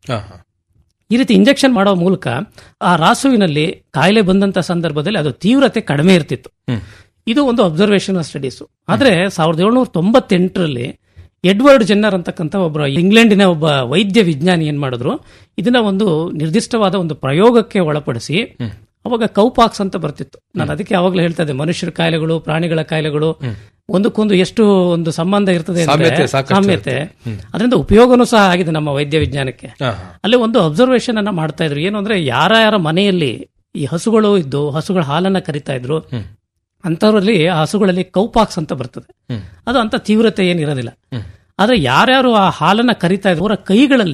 ಈ ರೀತಿ ಇಂಜೆಕ್ಷನ್ ಮಾಡೋ ಮೂಲಕ ಆ ರಾಸುವಿನಲ್ಲಿ ಕಾಯಿಲೆ ಬಂದಂತ ಸಂದರ್ಭದಲ್ಲಿ ಅದು ತೀವ್ರತೆ ಕಡಿಮೆ ಇರ್ತಿತ್ತು ಇದು ಒಂದು ಅಬ್ಸರ್ವೇಷನ್ ಸ್ಟಡೀಸ್ ಆದ್ರೆ ಸಾವಿರದ ಏಳ್ನೂರ ತೊಂಬತ್ತೆಂಟರಲ್ಲಿ ಎಡ್ವರ್ಡ್ ಜೆನ್ನರ್ ಅಂತಕ್ಕಂಥ ಒಬ್ಬರು ಇಂಗ್ಲೆಂಡಿನ ಒಬ್ಬ ವೈದ್ಯ ವಿಜ್ಞಾನಿ ಏನ್ ಮಾಡಿದ್ರು ಇದನ್ನ ಒಂದು ನಿರ್ದಿಷ್ಟವಾದ ಒಂದು ಪ್ರಯೋಗಕ್ಕೆ ಒಳಪಡಿಸಿ ಅವಾಗ ಕೌಪಾಕ್ಸ್ ಅಂತ ಬರ್ತಿತ್ತು ನಾನು ಅದಕ್ಕೆ ಅವಾಗಲೇ ಹೇಳ್ತಾ ಇದ್ದೆ ಮನುಷ್ಯರ ಕಾಯಿಲೆಗಳು ಪ್ರಾಣಿಗಳ ಕಾಯಿಲೆಗಳು ಒಂದಕ್ಕೊಂದು ಎಷ್ಟು ಒಂದು ಸಂಬಂಧ ಇರ್ತದೆ ಅಂದ್ರೆ ಸಾಮ್ಯತೆ ಸಾಕಷ್ಟು ಸಾಮ್ಯತೆ ಇರುತ್ತೆ. ಹ್ಮ್. ಅದರಿಂದ ಉಪಯೋಗನೂ ಸಹ ಆಗಿದೆ ನಮ್ಮ ವೈದ್ಯ ವಿಜ್ಞಾನಕ್ಕೆ ಅಲ್ಲಿ ಒಂದು ಅಬ್ಸರ್ವೇಷನ್ ಅನ್ನ ಮಾಡ್ತಾ ಇದ್ರು ಏನು ಅಂದ್ರೆ ಯಾರ ಯಾರ ಮನೆಯಲ್ಲಿ ಈ ಹಸುಗಳು ಇದ್ದು ಹಸುಗಳ ಹಾಲನ್ನ ಕರಿತಾ ಇದ್ರು ಅಂತವರಲ್ಲಿ ಆ ಹಸುಗಳಲ್ಲಿ ಕೌಪಾಕ್ಸ್ ಅಂತ ಬರ್ತದೆ ಅದು ಅಂತ ತೀವ್ರತೆ ಏನಿರೋದಿಲ್ಲ ಆದ್ರೆ ಯಾರ್ಯಾರು ಆ ಹಾಲನ್ನ ಕರಿತಾ ಇದ್ರು ಅವರ ಕೈಗಳಲ್ಲಿ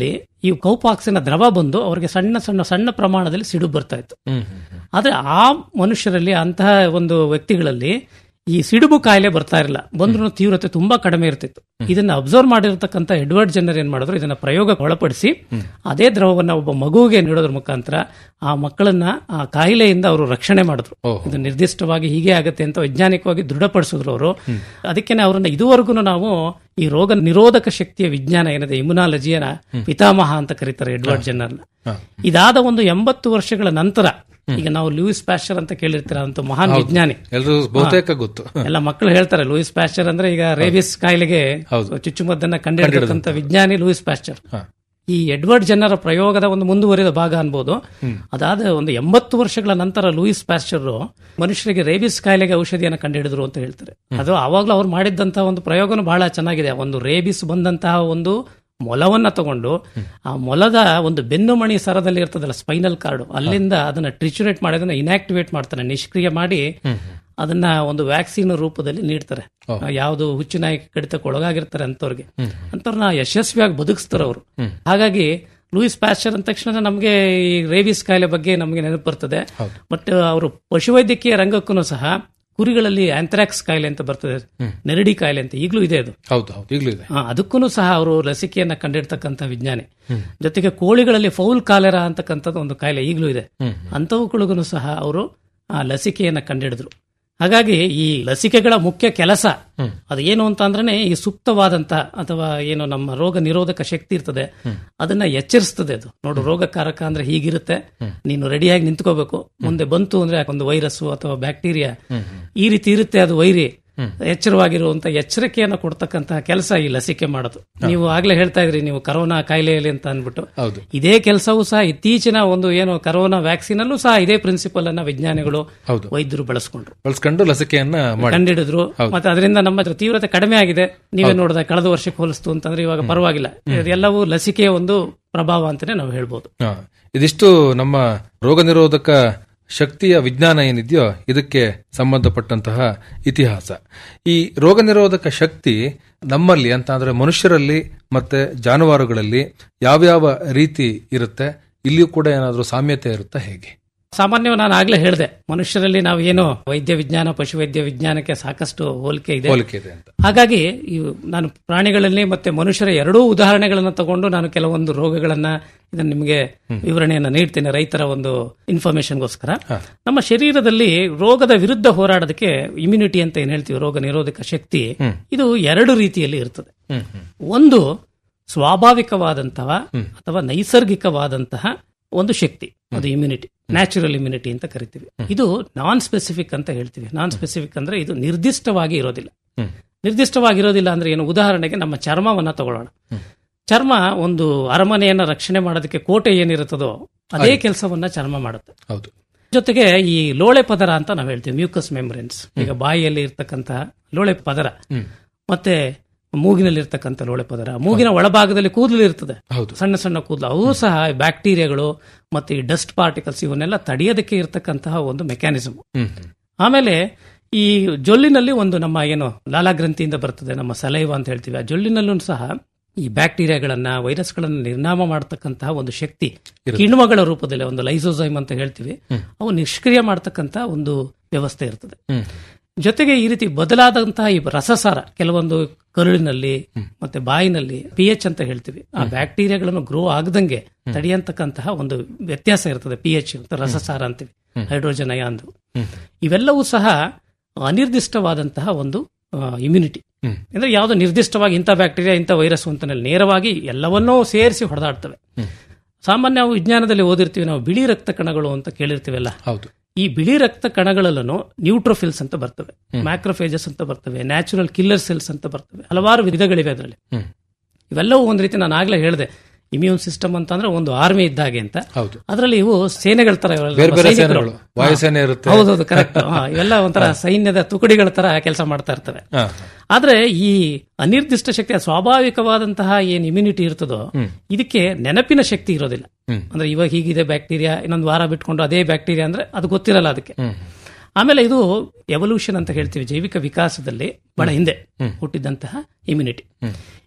ಈ ಕೌಪಾಕ್ಸಿನ ದ್ರವ ಬಂದು ಅವರಿಗೆ ಸಣ್ಣ ಸಣ್ಣ ಸಣ್ಣ ಪ್ರಮಾಣದಲ್ಲಿ ಸಿಡು ಬರ್ತಾ ಇತ್ತು ಆದ್ರೆ ಆ ಮನುಷ್ಯರಲ್ಲಿ ಅಂತಹ ಒಂದು ವ್ಯಕ್ತಿಗಳಲ್ಲಿ ಈ ಸಿಡುಬು ಕಾಯಿಲೆ ಬರ್ತಾ ಇರಲಿಲ್ಲ ಬಂದ್ರೂ ತೀವ್ರತೆ ತುಂಬಾ ಕಡಿಮೆ ಇರ್ತಿತ್ತು ಇದನ್ನ ಅಬ್ಸರ್ವ್ ಮಾಡಿರ್ತಕ್ಕಂಥ ಎಡ್ವರ್ಡ್ ಜನರ್ ಏನ್ ಮಾಡಿದ್ರು ಇದನ್ನ ಪ್ರಯೋಗಕ್ಕೆ ಒಳಪಡಿಸಿ ಅದೇ ದ್ರವವನ್ನ ಒಬ್ಬ ಮಗುವಿಗೆ ನೀಡೋದ್ರ ಮುಖಾಂತರ ಆ ಮಕ್ಕಳನ್ನ ಆ ಕಾಯಿಲೆಯಿಂದ ಅವರು ರಕ್ಷಣೆ ಮಾಡಿದ್ರು ಇದು ನಿರ್ದಿಷ್ಟವಾಗಿ ಹೀಗೆ ಆಗುತ್ತೆ ಅಂತ ವೈಜ್ಞಾನಿಕವಾಗಿ ದೃಢಪಡಿಸಿದ್ರು ಅವರು ಅದಕ್ಕೇನೆ ಅವರನ್ನ ಇದುವರೆಗೂ ನಾವು ಈ ರೋಗ ನಿರೋಧಕ ಶಕ್ತಿಯ ವಿಜ್ಞಾನ ಏನಿದೆ ಇಮ್ಯುನಾಲಜಿಯನ ಪಿತಾಮಹ ಅಂತ ಕರೀತಾರೆ ಎಡ್ವರ್ಡ್ ಜನರ್ನ ಇದಾದ ಒಂದು ಎಂಬತ್ತು ವರ್ಷಗಳ ನಂತರ ಈಗ ನಾವು ಲೂಯಿಸ್ ಪ್ಯಾಶ್ಚರ್ ಅಂತ ಕೇಳಿರ್ತೀರ ಅಂತ ಮಹಾನ್ ಹೌದು. ವಿಜ್ಞಾನಿ ಎಲ್ರೂ ಬಹುತೇಕ ಗೊತ್ತು. ಎಲ್ಲ ಮಕ್ಕಳು ಹೇಳ್ತಾರೆ ಲೂಯಿಸ್ ಪ್ಯಾಶ್ಚರ್ ಅಂದ್ರೆ ಈಗ ರೇಬಿಸ್ ಕಾಯಿಲೆಗೆ ಚುಚ್ಚುಮದ್ದನ್ನ ಕಂಡುಹಿಡಿದಂತ ವಿಜ್ಞಾನಿ ಲೂಯಿಸ್ ಪ್ಯಾಶ್ಚರ್ ಈ ಎಡ್ವರ್ಡ್ ಜನರ ಪ್ರಯೋಗದ ಒಂದು ಮುಂದುವರಿದ ಭಾಗ ಅನ್ಬೋದು ಅದಾದ ಒಂದು ಎಂಬತ್ತು ವರ್ಷಗಳ ನಂತರ ಲೂಯಿಸ್ ಪ್ಯಾಶ್ಚರ್ ಮನುಷ್ಯರಿಗೆ ರೇಬಿಸ್ ಕಾಯಿಲೆಗೆ ಔಷಧಿಯನ್ನು ಕಂಡುಹಿಡಿದ್ರು ಅಂತ ಹೇಳ್ತಾರೆ ಅದು ಅವಾಗ್ಲೂ ಅವ್ರು ಮಾಡಿದ್ದಂತಹ ಒಂದು ಪ್ರಯೋಗನೂ ಬಹಳ ಚೆನ್ನಾಗಿದೆ ಒಂದು ರೇಬಿಸ್ ಬಂದಂತಹ ಒಂದು ಮೊಲವನ್ನ ತಗೊಂಡು ಆ ಮೊಲದ ಒಂದು ಬೆನ್ನುಮಣಿ ಸರದಲ್ಲಿ ಇರ್ತದಲ್ಲ ಸ್ಪೈನಲ್ ಕಾರ್ಡ್ ಅಲ್ಲಿಂದ ಅದನ್ನ ಟ್ರಿಚುರೇಟ್ ಮಾಡಿ ಅದನ್ನ ಇನ್ಆಕ್ಟಿವೇಟ್ ಮಾಡ್ತಾನೆ ನಿಷ್ಕ್ರಿಯ ಮಾಡಿ ಅದನ್ನ ಒಂದು ವ್ಯಾಕ್ಸಿನ್ ರೂಪದಲ್ಲಿ ನೀಡ್ತಾರೆ ಯಾವುದು ಹುಚ್ಚುನಾಯಿ ಕಡಿತಕ್ಕೆ ಒಳಗಾಗಿರ್ತಾರೆ ಅಂತವ್ರಿಗೆ ಅಂತವ್ರನ್ನ ಯಶಸ್ವಿಯಾಗಿ ಬದುಕಿಸ್ತಾರೆ ಅವರು ಹಾಗಾಗಿ ಲೂಯಿಸ್ ಪ್ಯಾಶ್ಚರ್ ಅಂದ ತಕ್ಷಣ ನಮಗೆ ಈ ರೇಬಿಸ್ ಕಾಯಿಲೆ ಬಗ್ಗೆ ನಮಗೆ ನೆನಪು ಬರ್ತದೆ ಬಟ್ ಅವರು ಪಶುವೈದ್ಯಕೀಯ ರಂಗಕ್ಕೂ ಸಹ ಕುರಿಗಳಲ್ಲಿ ಆಂಥ್ರಾಕ್ಸ್ ಕಾಯಿಲೆ ಅಂತ ಬರ್ತದೆ ನೆರಡಿ ಕಾಯಿಲೆ ಅಂತ ಈಗಲೂ ಇದೆ ಅದು ಹೌದು ಹೌದು ಈಗಲೂ ಇದೆ ಅದಕ್ಕೂ ಸಹ ಅವರು ಲಸಿಕೆಯನ್ನ ಕಂಡಿಡ್ತಕ್ಕಂಥ ವಿಜ್ಞಾನಿ ಜೊತೆಗೆ ಕೋಳಿಗಳಲ್ಲಿ ಫೌಲ್ ಕಾಲೆರಾ ಅಂತಕ್ಕಂಥದ್ದು ಒಂದು ಕಾಯಿಲೆ ಈಗಲೂ ಇದೆ ಅಂಥವುಗಳಿಗೂ ಸಹ ಅವರು ಆ ಲಸಿಕೆಯನ್ನ ಕಂಡಿಡಿದ್ರು ಹಾಗಾಗಿ ಈ ಲಸಿಕೆಗಳ ಮುಖ್ಯ ಕೆಲಸ ಅದು ಏನು ಅಂತ ಅಂದ್ರೆ ಈ ಸೂಕ್ತವಾದಂತ ಅಥವಾ ಏನು ನಮ್ಮ ರೋಗ ನಿರೋಧಕ ಶಕ್ತಿ ಇರ್ತದೆ ಅದನ್ನ ಎಚ್ಚರಿಸ್ತದೆ ಅದು ನೋಡು ರೋಗಕಾರಕ ಅಂದ್ರೆ ಹೀಗಿರುತ್ತೆ ನೀನು ರೆಡಿಯಾಗಿ ನಿಂತ್ಕೋಬೇಕು ಮುಂದೆ ಬಂತು ಅಂದ್ರೆ ಒಂದು ವೈರಸ್ ಅಥವಾ ಬ್ಯಾಕ್ಟೀರಿಯಾ ಈ ರೀತಿ ಇರುತ್ತೆ ಅದು ವೈರಿ ಎಚ್ಚರವಾಗಿರುವಂತ ಎಚ್ಚರಿಕೆಯನ್ನು ಕೊಡ್ತಕ್ಕಂತಹ ಕೆಲಸ ಈ ಲಸಿಕೆ ಮಾಡೋದು ನೀವು ಆಗ್ಲೇ ಹೇಳ್ತಾ ಇದ್ರಿ ನೀವು ಕರೋನಾ ಕಾಯಿಲೆಯಲ್ಲಿ ಅಂತ ಅಂದ್ಬಿಟ್ಟು ಹೌದು ಇದೇ ಕೆಲಸವೂ ಸಹ ಇತ್ತೀಚಿನ ಒಂದು ಏನು ಕರೋನಾ ವ್ಯಾಕ್ಸಿನ್ ಅಲ್ಲೂ ಸಹ ಇದೇ ಪ್ರಿನ್ಸಿಪಲ್ ಅನ್ನ ವಿಜ್ಞಾನಿಗಳು ಹೌದು. ವೈದ್ಯರು ಬಳಸ್ಕೊಂಡ್ರು ಬಳಸ್ಕೊಂಡು ಲಸಿಕೆಯನ್ನ ಮಾಡಿ ಕಂಡಿಡಿದ್ರು ಮತ್ತೆ ಅದರಿಂದ ನಮ್ಮ ತೀವ್ರತೆ ಕಡಿಮೆ ಆಗಿದೆ ನೀವೇ ನೋಡಿದ ಕಳೆದ ವರ್ಷಕ್ಕೆ ಹೋಲಿಸ್ತು ಅಂತಂದ್ರೆ ಇವಾಗ ಪರವಾಗಿಲ್ಲ ಇದೆಲ್ಲವೂ ಲಸಿಕೆಯ ಒಂದು ಪ್ರಭಾವ ಅಂತಾನೆ ನಾವು ಹೇಳ್ಬೋದು ಹಾ. ಇದಿಷ್ಟು ನಮ್ಮ ರೋಗ ನಿರೋಧಕ ಶಕ್ತಿಯ ವಿಜ್ಞಾನ ಏನಿದೆಯೋ ಇದಕ್ಕೆ ಸಂಬಂಧಪಟ್ಟಂತಹ ಇತಿಹಾಸ ಈ ರೋಗ ನಿರೋಧಕ ಶಕ್ತಿ ನಮ್ಮಲ್ಲಿ ಅಂತ ಅಂದ್ರೆ ಮನುಷ್ಯರಲ್ಲಿ ಮತ್ತೆ ಜಾನುವಾರುಗಳಲ್ಲಿ ಯಾವ್ಯಾವ ರೀತಿ ಇರುತ್ತೆ ಇಲ್ಲಿಯೂ ಕೂಡ ಏನಾದರೂ ಸಾಮ್ಯತೆ ಇರುತ್ತಾ ಹೇಗೆ ಸಾಮಾನ್ಯವಾಗಿ ನಾನು ಆಗ್ಲೇ ಹೇಳಿದೆ ಮನುಷ್ಯರಲ್ಲಿ ನಾವು ಏನು ವೈದ್ಯ ವಿಜ್ಞಾನ ಪಶುವೈದ್ಯ ವಿಜ್ಞಾನಕ್ಕೆ ಸಾಕಷ್ಟು ಹೋಲಿಕೆ ಇದೆ ಹೋಲಿಕೆ ಇದೆ ಅಂತ ಹಾಗಾಗಿ ಈ ನಾನು ಪ್ರಾಣಿಗಳಲ್ಲಿ ಮತ್ತೆ ಮನುಷ್ಯರ ಎರಡೂ ಉದಾಹರಣೆಗಳನ್ನು ತಗೊಂಡು ನಾನು ಕೆಲವೊಂದು ರೋಗಗಳನ್ನ ಇದನ್ನ ನಿಮಗೆ ವಿವರಣೆಯನ್ನ ನೀಡ್ತೇನೆ ರೈತರ ಒಂದು ಇನ್ಫಾರ್ಮೇಶನ್ಗೋಸ್ಕರ ನಮ್ಮ ಶರೀರದಲ್ಲಿ ರೋಗದ ವಿರುದ್ಧ ಹೋರಾಡೋದಕ್ಕೆ ಇಮ್ಯುನಿಟಿ ಅಂತ ಏನ್ ಹೇಳ್ತೀವಿ ರೋಗ ನಿರೋಧಕ ಶಕ್ತಿ ಇದು ಎರಡು ರೀತಿಯಲ್ಲಿ ಇರ್ತದೆ ಒಂದು ಸ್ವಾಭಾವಿಕವಾದಂತಹ ಅಥವಾ ನೈಸರ್ಗಿಕವಾದಂತಹ ಒಂದು ಶಕ್ತಿ ಅದು ಇಮ್ಯುನಿಟಿ ನ್ಯಾಚುರಲ್ ಇಮ್ಯುನಿಟಿ ಅಂತ ಕರಿತೀವಿ ಇದು ನಾನ್ ಸ್ಪೆಸಿಫಿಕ್ ಅಂತ ಹೇಳ್ತೀವಿ ನಾನ್ ಸ್ಪೆಸಿಫಿಕ್ ಅಂದ್ರೆ ಇದು ನಿರ್ದಿಷ್ಟವಾಗಿ ಇರೋದಿಲ್ಲ ನಿರ್ದಿಷ್ಟವಾಗಿರೋದಿಲ್ಲ ಅಂದ್ರೆ ಏನು ಉದಾಹರಣೆಗೆ ನಮ್ಮ ಚರ್ಮವನ್ನ ತಗೊಳ್ಳೋಣ ಚರ್ಮ ಒಂದು ಅರಮನೆಯನ್ನ ರಕ್ಷಣೆ ಮಾಡೋದಕ್ಕೆ ಕೋಟೆ ಏನಿರುತ್ತದೋ ಅದೇ ಕೆಲಸವನ್ನ ಚರ್ಮ ಮಾಡುತ್ತೆ ಹೌದು ಜೊತೆಗೆ ಈ ಲೋಳೆ ಪದರ ಅಂತ ನಾವು ಹೇಳ್ತೀವಿ ಮ್ಯೂಕಸ್ ಮೆಮ್ಬ್ರೆನ್ಸ್ ಈಗ ಬಾಯಿಯಲ್ಲಿ ಇರ್ತಕ್ಕಂತಹ ಲೋಳೆ ಪದರ ಮತ್ತೆ ಮೂಗಿನಲ್ಲಿ ಇರ್ತಕ್ಕಂಥ ಲೋಳೆ ಪದರ ಮೂಗಿನ ಒಳಭಾಗದಲ್ಲಿ ಕೂದಲು ಇರ್ತದೆ ಸಣ್ಣ ಸಣ್ಣ ಕೂದಲು ಅವು ಸಹ ಬ್ಯಾಕ್ಟೀರಿಯಾಗಳು ಮತ್ತೆ ಈ ಡಸ್ಟ್ ಪಾರ್ಟಿಕಲ್ಸ್ ಇವನ್ನೆಲ್ಲ ತಡೆಯೋದಕ್ಕೆ ಇರತಕ್ಕಂತಹ ಒಂದು ಮೆಕ್ಯಾನಿಸಮ್ ಆಮೇಲೆ ಈ ಜೊಲ್ಲಿನಲ್ಲಿ ಒಂದು ನಮ್ಮ ಏನು ಲಾಲಾಗ್ರಂಥಿಯಿಂದ ಬರ್ತದೆ ನಮ್ಮ ಸಲೈವ ಅಂತ ಹೇಳ್ತೀವಿ ಆ ಜೊಲ್ಲಿನಲ್ಲೂ ಸಹ ಈ ಬ್ಯಾಕ್ಟೀರಿಯಾಗಳನ್ನ ವೈರಸ್ಗಳನ್ನ ನಿರ್ನಾಮ ಮಾಡತಕ್ಕಂತಹ ಒಂದು ಶಕ್ತಿ ಕಿಣ್ವಗಳ ರೂಪದಲ್ಲಿ ಒಂದು ಲೈಸೋಸೈಮ್ ಅಂತ ಹೇಳ್ತೀವಿ ಅವು ನಿಷ್ಕ್ರಿಯ ಮಾಡತಕ್ಕಂತಹ ಒಂದು ವ್ಯವಸ್ಥೆ ಇರ್ತದೆ ಜೊತೆಗೆ ಈ ರೀತಿ ಬದಲಾದಂತಹ ಈ ರಸಸಾರ ಕೆಲವೊಂದು ಕರುಳಿನಲ್ಲಿ ಮತ್ತೆ ಬಾಯಿನಲ್ಲಿ ಪಿ ಎಚ್ ಅಂತ ಹೇಳ್ತೀವಿ ಆ ಬ್ಯಾಕ್ಟೀರಿಯಾಗಳನ್ನು ಗ್ರೋ ಆಗದಂಗೆ ತಡೆಯಂತಕ್ಕಂತಹ ಒಂದು ವ್ಯತ್ಯಾಸ ಇರ್ತದೆ ಪಿ ಎಚ್ ರಸಸಾರ ಅಂತೀವಿ ಹೈಡ್ರೋಜನ್ ಅಯಾಂದು ಇವೆಲ್ಲವೂ ಸಹ ಅನಿರ್ದಿಷ್ಟವಾದಂತಹ ಒಂದು ಇಮ್ಯುನಿಟಿ ಅಂದ್ರೆ ಯಾವ್ದೋ ನಿರ್ದಿಷ್ಟವಾಗಿ ಇಂಥ ಬ್ಯಾಕ್ಟೀರಿಯಾ ಇಂಥ ವೈರಸ್ ಅಂತ ನೇರವಾಗಿ ಎಲ್ಲವನ್ನೂ ಸೇರಿಸಿ ಹೊಡೆದಾಡ್ತವೆ ಸಾಮಾನ್ಯ ನಾವು ವಿಜ್ಞಾನದಲ್ಲಿ ಓದಿರ್ತೀವಿ ನಾವು ಬಿಳಿ ರಕ್ತ ಕಣಗಳು ಅಂತ ಕೇಳಿರ್ತೀವಲ್ಲ ಹೌದು ಈ ಬಿಳಿ ರಕ್ತ ಕಣಗಳಲ್ಲೂ ನ್ಯೂಟ್ರೋಫಿಲ್ಸ್ ಅಂತ ಬರ್ತವೆ ಮ್ಯಾಕ್ರೋಫೇಜಸ್ ಅಂತ ಬರ್ತವೆ ನ್ಯಾಚುರಲ್ ಕಿಲ್ಲರ್ ಸೆಲ್ಸ್ ಅಂತ ಬರ್ತವೆ ಹಲವಾರು ವಿಧಗಳಿವೆ ಅದರಲ್ಲಿ ಇವೆಲ್ಲವೂ ಒಂದ್ ರೀತಿ ನಾನು ಆಗ್ಲೇ ಹೇಳಿದೆ ಇಮ್ಯೂನ್ ಸಿಸ್ಟಮ್ ಅಂತ ಅಂದ್ರೆ ಒಂದು ಆರ್ಮಿ ಇದ್ದಾಗೆ ಅಂತ ಹೌದು ಅದರಲ್ಲಿ ಇವು ಸೇನೆಗಳ ತರ ಇವೆಲ್ಲ ಬೇರೆ ಬೇರೆ ಸೈನಿಕರು. ಸೇನೆಗಳು. ವಾಯುಸೇನೆ ಇರುತ್ತೆ. ಹೌದೌದು ಕರೆಕ್ಟ್ ಇವೆಲ್ಲ ಒಂಥರ ಸೈನ್ಯದ ತುಕಡಿಗಳ ತರ ಕೆಲಸ ಮಾಡ್ತಾ ಇರ್ತವೆ ಹಾ. ಆದ್ರೆ ಈ ಅನಿರ್ದಿಷ್ಟ ಶಕ್ತಿಯ ಸ್ವಾಭಾವಿಕವಾದಂತಹ ಏನ್ ಇಮ್ಯುನಿಟಿ ಇರ್ತದೋ ಇದಕ್ಕೆ ನೆನಪಿನ ಶಕ್ತಿ ಇರೋದಿಲ್ಲ ಅಂದ್ರೆ ಇವಾಗ ಹೀಗಿದೆ ಬ್ಯಾಕ್ಟೀರಿಯಾ ಇನ್ನೊಂದು ವಾರ ಬಿಟ್ಕೊಂಡು ಅದೇ ಬ್ಯಾಕ್ಟೀರಿಯಾ ಅಂದ್ರೆ ಅದು ಗೊತ್ತಿರಲ್ಲ ಅದಕ್ಕೆ ಆಮೇಲೆ ಇದು ಎವಲ್ಯೂಷನ್ ಅಂತ ಹೇಳ್ತೀವಿ ಜೈವಿಕ ವಿಕಾಸದಲ್ಲಿ ಬಹಳ ಹಿಂದೆ ಹುಟ್ಟಿದಂತಹ ಇಮ್ಯುನಿಟಿ